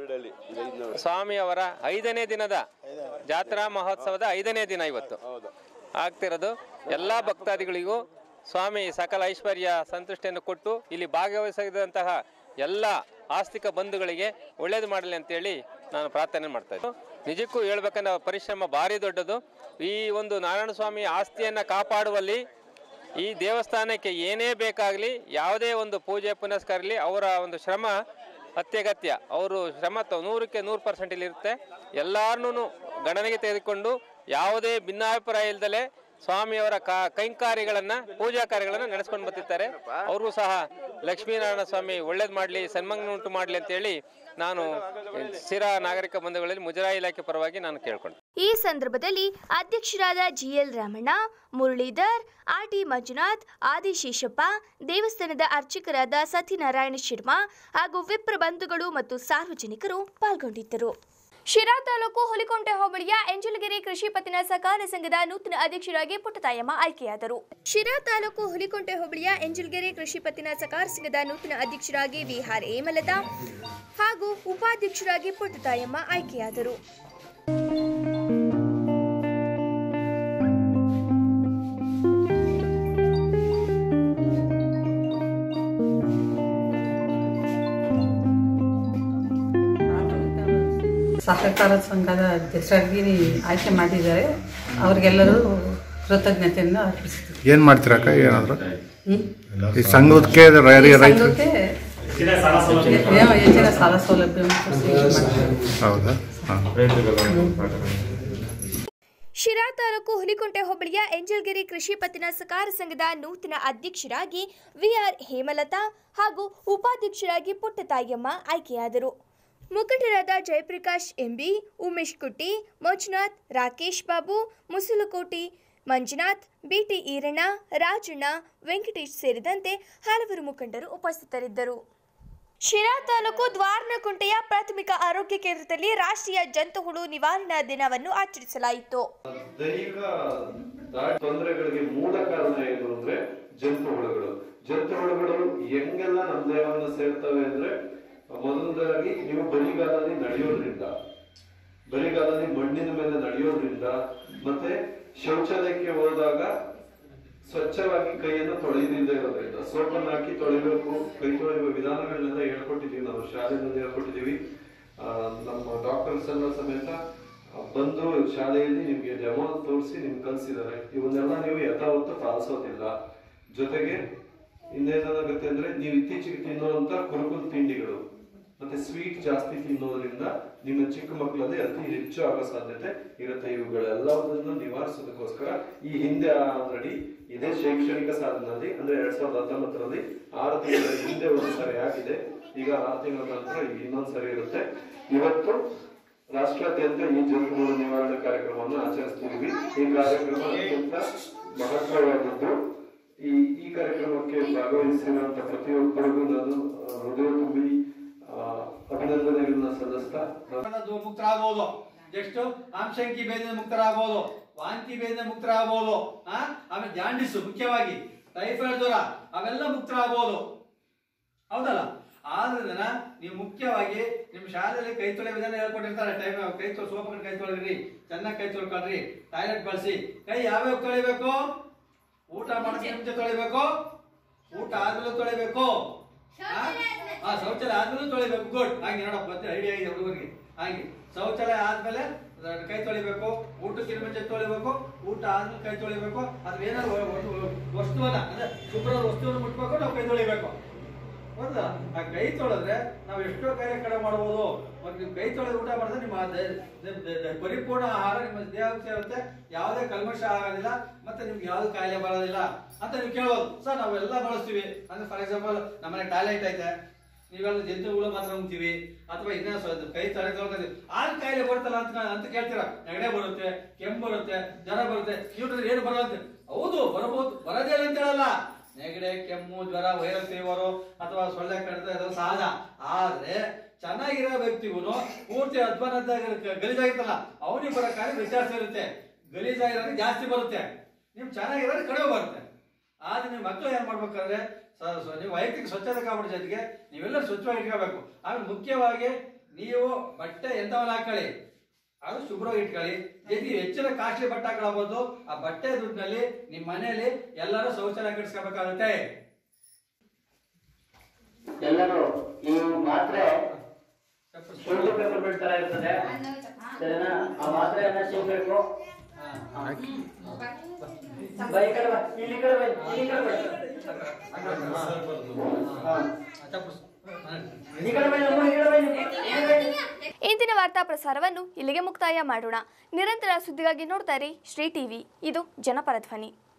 ಸ್ವಾಮಿಯವರ ಐದನೇ ದಿನದ ಜಾತ್ರಾ ಮಹೋತ್ಸವದ ಐದನೇ ದಿನ ಇವತ್ತು ಆಗ್ತಿರೋದು ಎಲ್ಲ ಭಕ್ತಾದಿಗಳಿಗೂ ಸ್ವಾಮಿ ಸಕಲ ಐಶ್ವರ್ಯ ಸಂತುಷ್ಟಿಯನ್ನು ಕೊಟ್ಟು ಇಲ್ಲಿ ಭಾಗವಹಿಸಿದಂತಹ ಎಲ್ಲ ಆಸ್ತಿಕ ಬಂಧುಗಳಿಗೆ ಒಳ್ಳೇದು ಮಾಡಲಿ ಅಂತೇಳಿ ನಾನು ಪ್ರಾರ್ಥನೆ ಮಾಡ್ತಾ ಇದ್ದೀನಿ ನಿಜಕ್ಕೂ ಹೇಳ್ಬೇಕಂದ್ರೆ ಅವ್ರ ಪರಿಶ್ರಮ ಭಾರಿ ದೊಡ್ಡದು ಈ ಒಂದು ನಾರಾಯಣ ಸ್ವಾಮಿ ಆಸ್ತಿಯನ್ನು ಕಾಪಾಡುವಲ್ಲಿ ಈ ದೇವಸ್ಥಾನಕ್ಕೆ ಏನೇ ಬೇಕಾಗಲಿ ಯಾವುದೇ ಒಂದು ಪೂಜೆ ಪುನಸ್ಕಾರ ಇರಲಿ ಅವರ ಒಂದು ಶ್ರಮ ಅತ್ಯಗತ್ಯ ಅವರು ಶ್ರಮ ತ- ನೂರಕ್ಕೆ ನೂರು ಪರ್ಸೆಂಟ್ ಇಲ್ಲಿ ಇರುತ್ತೆ ಎಲ್ಲರನ್ನೂ ಗಣನೆಗೆ ತೆಗೆದುಕೊಂಡು ಯಾವುದೇ ಭಿನ್ನಾಭಿಪ್ರಾಯ ಇಲ್ದಲೆ ಸ್ವಾಮಿಯವರ ಕಾ ಕೈಂಕಾರ್ಯಗಳನ್ನು ಪೂಜಾ ಕಾರ್ಯಗಳನ್ನು ನಡೆಸ್ಕೊಂಡು ಬರ್ತಿರ್ತಾರೆ ಅವ್ರಿಗೂ ಸಹ ಲಕ್ಷ್ಮೀನಾರಾಯಣ ಸ್ವಾಮಿ ಒಳ್ಳೇದು ಮಾಡಲಿ ಸನ್ಮಾನ ಉಂಟು ಮಾಡಲಿ ಅಂತೇಳಿ ನಾನು ಸ್ಥಿರ ನಾಗರಿಕ ಬಂಧುಗಳಲ್ಲಿ ಮುಜರಾಯಿ ಇಲಾಖೆ ಪರವಾಗಿ ನಾನು ಕೇಳ್ಕೊಂಡೆ ಈ ಸಂದರ್ಭದಲ್ಲಿ ಅಧ್ಯಕ್ಷರಾದ G L Ramanna Muralidhar R T Manjunath Adisheshappa ದೇವಸ್ಥಾನದ ಅರ್ಚಕರಾದ ಸತ್ಯನಾರಾಯಣ ಶರ್ಮಾ ಹಾಗೂ ವಿಪ್ರ ಬಂಧುಗಳು ಮತ್ತು ಸಾರ್ವಜನಿಕರು ಪಾಲ್ಗೊಂಡಿದ್ದರು ಶಿರಾ ತಾಲೂಕು ಹುಲಿಕೊಂಟೆ ಹೋಬಳಿಯ ಎಂಜಲಗಿರಿ ಕೃಷಿ ಪತ್ತಿನ ಸಹಕಾರ ಸಂಘದ ನೂತನ ಅಧ್ಯಕ್ಷರಾಗಿ ಪುಟ್ಟತಾಯಮ್ಮ ಆಯ್ಕೆಯಾದರು ಶಿರಾ ತಾಲೂಕು ಹುಲಿಕೊಂಟೆ ಹೋಬಳಿಯ ಎಂಜಲಗಿರಿ ಕೃಷಿ ಪತ್ತಿನ ಸಹಕಾರ ಸಂಘದ ನೂತನ ಅಧ್ಯಕ್ಷರಾಗಿ ವಿಹಾರ್ ಹೇಮಲತಾ ಹಾಗೂ ಉಪಾಧ್ಯಕ್ಷರಾಗಿ ಪುಟ್ಟತಾಯಮ್ಮ ಆಯ್ಕೆಯಾದರು ಸಹಕಾರ ಸಂಘದ ಅಧ್ಯಕ್ಷರಾಗಿ ಆಯ್ಕೆ ಮಾಡಿದ್ದಾರೆ ಅವರಿಗೆಲ್ಲರೂ ಕೃತಜ್ಞತೆಯನ್ನು ಅರ್ಪಿಸ್ತೀವಿ ಏನು ಮಾಡ್ತೀರಕ್ಕ ಏನಾದರೂ ಹ್ಮ್? ಈ ಸಂಘಕ್ಕೆ ಈ ರೈತರು ಸಂಘಕ್ಕೆ ಏನೋ ಹೆಚ್ಚಿನ ಸಾಲ ಸೌಲಭ್ಯವನ್ನು ಕೊಡಿಸಿ ಮಾಡ್ತೀವಿ. ಹೌದಾ ಹಾಂ ಶಿರಾ ತಾಲೂಕು ಹುಲಿಕೊಂಟೆ ಹೋಬಳಿಯ ಎಂಜಲ್ಗಿರಿ ಕೃಷಿ ಪತ್ತಿನ ಸಹಕಾರ ಸಂಘದ ನೂತನ ಅಧ್ಯಕ್ಷರಾಗಿ ವಿಆರ್ ಹೇಮಲತಾ ಹಾಗೂ ಉಪಾಧ್ಯಕ್ಷರಾಗಿ ಪುಟ್ಟತಾಯಮ್ಮ ಆಯ್ಕೆಯಾದರು ಮುಖಂಡರಾದ ಜಯಪ್ರಕಾಶ್ ಎಂಬಿ ಉಮೇಶ್ ಕುಟ್ಟಿ ಮಂಜುನಾಥ್ ರಾಕೇಶ್ ಬಾಬು ಮುಸುಲಕೋಟಿ ಮಂಜುನಾಥ್ ಬಿಟಿ ಈರಣ್ಣ ರಾಜಣ್ಣ ವೆಂಕಟೇಶ್ ಸೇರಿದಂತೆ ಹಲವರು ಮುಖಂಡರು ಉಪಸ್ಥಿತರಿದ್ದರು ಶಿರಾ ತಾಲೂಕು ದ್ವಾರನಕುಂಟೆಯ ಪ್ರಾಥಮಿಕ ಆರೋಗ್ಯ ಕೇಂದ್ರದಲ್ಲಿ ರಾಷ್ಟ್ರೀಯ ಜಂತುಹುಳು ನಿವಾರಣಾ ದಿನವನ್ನು ಆಚರಿಸಲಾಯಿತು ದೈಹಿಕ ದಾಳಿ ತೊಂದರೆಗಳಿಗೆ ಮೂಲ ಕಾರಣ ಏನು ಅಂದ್ರೆ ಜಂತು ಹುಳುಗಳು ಜಂತು ಹುಳುಗಳು ಹೆಂಗೆಲ್ಲ ನಮ್ಮ ದೇಹವನ್ನು ಸೇರ್ತವೆ ಅಂದ್ರೆ ಮೊದಲನೇದಾಗಿ ನೀವು ಬರಿಗಾಲಲ್ಲಿ ನಡೆಯೋದ್ರಿಂದ ಬರಿಗಾಲಲ್ಲಿ ಮಣ್ಣಿನ ಮೇಲೆ ನಡೆಯೋದ್ರಿಂದ ಮತ್ತೆ ಶೌಚಾಲಯಕ್ಕೆ ಹೋದಾಗ ಸ್ವಚ್ಛವಾಗಿ ಕೈಯನ್ನು ತೊಳೆಯದಿಲ್ಲದೆ ಇರೋದ್ರಿಂದ ಸೋಪನ್ನು ಹಾಕಿ ತೊಳಿಬೇಕು ಕೈ ತೊಳೆಯುವ ವಿಧಾನಗಳನ್ನೆಲ್ಲ ಹೇಳ್ಕೊಟ್ಟಿದೀವಿ ನಾವು ಶಾಲೆಯಲ್ಲಿ ಹೇಳ್ಕೊಟ್ಟಿದೀವಿ ಆ, ನಮ್ಮ ಡಾಕ್ಟರ್ಸ್ ಎಲ್ಲ ಸಮೇತ ಆ, ಬಂದು ಶಾಲೆಯಲ್ಲಿ ನಿಮ್ಗೆ ಡೆಮೋ ತೋರಿಸಿ ನಿಮ್ಗೆ ಕಲ್ಸಿದ್ದಾರೆ ಇವನ್ನೆಲ್ಲ ನೀವು ಯಥಾವತ್ತು ಪಾಲಿಸೋದಿಲ್ಲ ಜೊತೆಗೆ ಇನ್ನೇನಾಗುತ್ತೆ ಅಂದ್ರೆ ನೀವು ಇತ್ತೀಚೆಗೆ ತಿನ್ನುವಂತ ಕುರುಕುಲು ತಿಂಡಿಗಳು ಮತ್ತೆ ಸ್ವೀಟ್ ಜಾಸ್ತಿ ತಿನ್ನೋದ್ರಿಂದ ನಿಮ್ಮ ಚಿಕ್ಕ ಮಕ್ಕಳಲ್ಲಿ ಅತಿ ಹೆಚ್ಚು ಆಗೋ ಸಾಧ್ಯತೆ ಇರುತ್ತೆ ಇವುಗಳೆಲ್ಲವನ್ನು ನಿವಾರಿಸೋದಕ್ಕೋಸ್ಕರ ಈ ಹಿಂದೆ ಆಲ್ರೆಡಿ ಇದೇ ಶೈಕ್ಷಣಿಕ ಸಾಲಿನಲ್ಲಿ ಅಂದ್ರೆ ಎರಡ್ ಸಾವಿರದ ಹತ್ತೊಂಬತ್ತರಲ್ಲಿ ಆರು ತಿಂಗಳ ಹಿಂದೆ ಒಂದು ಸರಿ ಆಗಿದೆ ಈಗ ಆರು ತಿಂಗಳ ನಂತರ ಈಗ ಇನ್ನೊಂದು ಸರಿ ಇರುತ್ತೆ ಇವತ್ತು ರಾಷ್ಟ್ರಾದ್ಯಂತ ಈ ಜಂತುಹುಳು ನಿವಾರಣೆ ಕಾರ್ಯಕ್ರಮವನ್ನು ಆಚರಿಸ್ತಿದೀವಿ ಈ ಕಾರ್ಯಕ್ರಮ ಅತ್ಯಂತ ಮಹತ್ವವಾದದ್ದು ಈ ಈ ಕಾರ್ಯಕ್ರಮಕ್ಕೆ ಭಾಗವಹಿಸಿರುವಂತ ಪ್ರತಿಯೊಬ್ಬರಿಗೂ ನಾನು ಆ, ಹೃದಯ ತುಂಬಿ ಆ, ಅಭಿನಂದನೆಗಳನ್ನ ಸಲ್ಲಿಸ್ತಾ ನಾನು ಅದು ಮುಕ್ತರಾಗಬಹುದು ನೆಕ್ಸ್ಟ್ ಆಂಶಂಕಿ ಭೇದದಿಂದ ಮುಕ್ತರಾಗಬಹುದು ವಾಂತಿ ಭೇದದಿಂದ ಮುಕ್ತರಾಗಬಹುದು ಆ ಆಮೇಲೆ ಜಾಂಡಿಸು ಮುಖ್ಯವಾಗಿ ಟೈಫಾಯ್ಡ್ ಜ್ವರ ಅವೆಲ್ಲ ಮುಕ್ತರಾಗಬಹುದು ಹೌದಲ್ಲ ಆದ್ರಿಂದ ನೀವು ಮುಖ್ಯವಾಗಿ ನಿಮ್ಮ ಶಾಲೆಯಲ್ಲಿ ಕೈ ತೊಳೆ ವಿಧಾನ ಹೇಳ್ಕೊಟ್ಟಿರ್ತಾರೆ ಟೈಮ್ ಕೈ ತೊಳೆ ಸೋಪ್ ಹಾಕೊಂಡು ಕೈ ತೊಳಿರಿ ಚೆನ್ನಾಗಿ ಕೈ ತೊಳ್ಕೊಳ್ರಿ ಟಾಯ್ಲೆಟ್ ಬಳಸಿ ಕೈ ಯಾವ್ಯಾವ ತೊಳಿಬೇಕು ಊಟ ಮಾಡೋದಕ್ಕೆ ಮುಂಚೆ ತೊಳಿಬೇಕು ಊಟ ಆದ್ಮೇಲೆ ತೊಳಿಬೇಕು ಆ? ಆ ಶೌಚಾಲಯ ಆದ್ಮೇಲೆ ತೊಳಿಬೇಕು ಗುಡ್ ಹಾಗೆ ನೋಡಪ್ಪ ಮತ್ತೆ ಐಡಿಯಾ ಇದೆ ಹುಡುಗರಿಗೆ ಹಾಗೆ ಶೌಚಾಲಯ ಆದ್ಮೇಲೆ ಅಹ್, ಕೈ ತೊಳಿಬೇಕು ಊಟಕ್ಕಿಂತ ಮುಂಚೆ ತೊಳಿಬೇಕು ಊಟ ಆದ್ಮೇಲೆ ಕೈ ತೊಳಿಬೇಕು ಅದ್ರ ಏನಾದ್ರು ಒ- ಒಂದು ವಸ್ತುವನ್ನ ಅಂದ್ರೆ ಶುಭ್ರವಾದ ವಸ್ತುವನ್ನು ಮುಟ್ಬೇಕು ನಾವು ಕೈ ತೊಳಿಬೇಕು ಹೌದಾ ಆ ಕೈ ತೊಳೆದ್ರೆ ನಾವು ಎಷ್ಟೋ ಕಾರ್ಯ ಕಡೆ ಮಾಡ್ಬೋದು ಮತ್ತೆ ನೀವು ಕೈ ತೊಳೆದು ಊಟ ಮಾಡಿದ್ರೆ ನಿಮ್ಮ ದೇ- ದೇ- ದೇ- ದೇ- ಪರಿಪೂರ್ಣ ಆಹಾರ ನಿಮ್ಮ ದೇಹಕ್ಕೆ ಸೇರುತ್ತೆ ಯಾವುದೇ ಕಲ್ಮಶ ಆಗೋದಿಲ್ಲ ಮತ್ತೆ ನಿಮ್ಗೆ ಯಾವ್ದು ಕಾಯಿಲೆ ಬರೋದಿಲ್ಲ ಅಂತ ನೀವು ಕೇಳ್ಬೋದು ಸರ್ ನಾವೆಲ್ಲ ಬಳಸ್ತೀವಿ ಅಂದ್ರೆ ಫಾರ್ ಎಕ್ಸಾಂಪಲ್ ನಮ್ಮನೆ ಟಾಯ್ಲೆಟ್ ಐತೆ ನೀವೆಲ್ಲ ಜಂತುಗಳು ಮಾತ್ರ ಉಣ್ತೀವಿ ಅಥವಾ ಇನ್ನೂ ಸ್ವಲ್ಪ ಕೈ ತಲೆ ತೊಳ್ಕೊತೀವಿ ಆಗ ಕಾಯಿಲೆ ಬರುತ್ತಲ್ಲ ಅಂತ ಅಂತ ಕೇಳ್ತೀರಾ ನೆಗಡೆ ಬರುತ್ತೆ ಕೆಮ್ಮು ಬರುತ್ತೆ ಜ್ವರ ಬರುತ್ತೆ ಇವ್ರ ಏನು ಬರುತ್ತೆ ಹೌದು ಬರಬಹುದು ಬರೋದೇ ಇಲ್ಲ ಅಂತ ಹೇಳಲ್ಲ ನೆಗಡೆ ಕೆಮ್ಮು ಜ್ವರ ವೈರಲ್ ಫೀವರು ಅಥವಾ ಸೊಳ್ಳೆ ಕಡಿತ ಇದೆಲ್ಲ ಸಹಜ ಆದ್ರೆ ಚೆನ್ನಾಗಿರೋ ವ್ಯಕ್ತಿಗೂ ಪೂರ್ತಿ ಅಧ್ವಾನ ಗಲೀಜಾಗಿರ್ತಲ್ಲ ಅವನಿಗೆ ಬರೋ ಕಾಯಿಲೆ ವ್ಯತ್ಯಾಸ ಇರುತ್ತೆ ಗಲೀಜಾಗಿರೋದು ಜಾಸ್ತಿ ಬರುತ್ತೆ ನಿಮ್ ಚೆನ್ನಾಗಿರೋದು ಕಡಿಮೆ ಬರುತ್ತೆ ಆದ್ರೆ ನೀವು ಮಕ್ಕಳು ಏನ್ ಮಾಡ್ಬೇಕಾದ್ರೆ ಸ- ಸ- ನೀವು ವೈಯಕ್ತಿಕ ಸ್ವಚ್ಛತೆ ಕಾಪಾಡೋ ಜೊತೆಗೆ ನೀವೆಲ್ಲ ಸ್ವಚ್ಛವಾಗಿ ಇಟ್ಕೋಬೇಕು ಆಮೇಲೆ ಮುಖ್ಯವಾಗಿ ನೀವು ಬಟ್ಟೆ ಎಂತವನ್ನ ಹಾಕೊಳ್ಳಿ ಅದು ಶುಭ್ರವಾಗಿ ಇಟ್ಕೊಳ್ಳಿ ಜೊತೆಗೆ ಹೆಚ್ಚಿನ ಕಾಸ್ಟ್ಲಿ ಬಟ್ಟೆ ಹಾಕೊಳ್ಳಬಹುದು ಆ ಬಟ್ಟೆ ದುಡ್ಡಿನಲ್ಲಿ ನಿಮ್ಮ ಮನೆಯಲ್ಲಿ ಎಲ್ಲರೂ ಶೌಚಾಲಯ ಕಟ್ಟಿಸ್ಕೋಬೇಕಾಗುತ್ತೆ ಎಲ್ಲರೂ ಈ ಮಾತ್ರೆ ಶುಂಠಿ ಪೆಪ್ಪರ್ಮೆಂಟ್ ತರ ಇರ್ತದೆ ಸರಿನಾ ಆ ಮಾತ್ರೆಯನ್ನ ಸಿಗ್ಬೇಕು ಬಾ, ಈ ಕಡೆ ಬಾ, ಇಲ್ಲಿ ಈ ಕಡೆ ಬಾ, ಇಲ್ಲಿ ಈ ಕಡೆ ಬಾ. ಹಾ. ಈ ಕಡೆ ಬನ್ನಿ, ಅಮ್ಮ, ಈ ಕಡೆ ಬನ್ನಿ. ಈ ಕಡೆ ಬನ್ನಿ. ಇಂದಿನ ವಾರ್ತಾ ಪ್ರಸಾರವನ್ನು ಇಲ್ಲಿಗೆ ಮುಕ್ತಾಯ ಮಾಡೋಣ ನಿರಂತರ ಸುದ್ದಿಗಾಗಿ ನೋಡ್ತಾ ಇರಿ ಶ್ರೀ ಟಿವಿ ಇದು ಜನಪರ ಧ್ವನಿ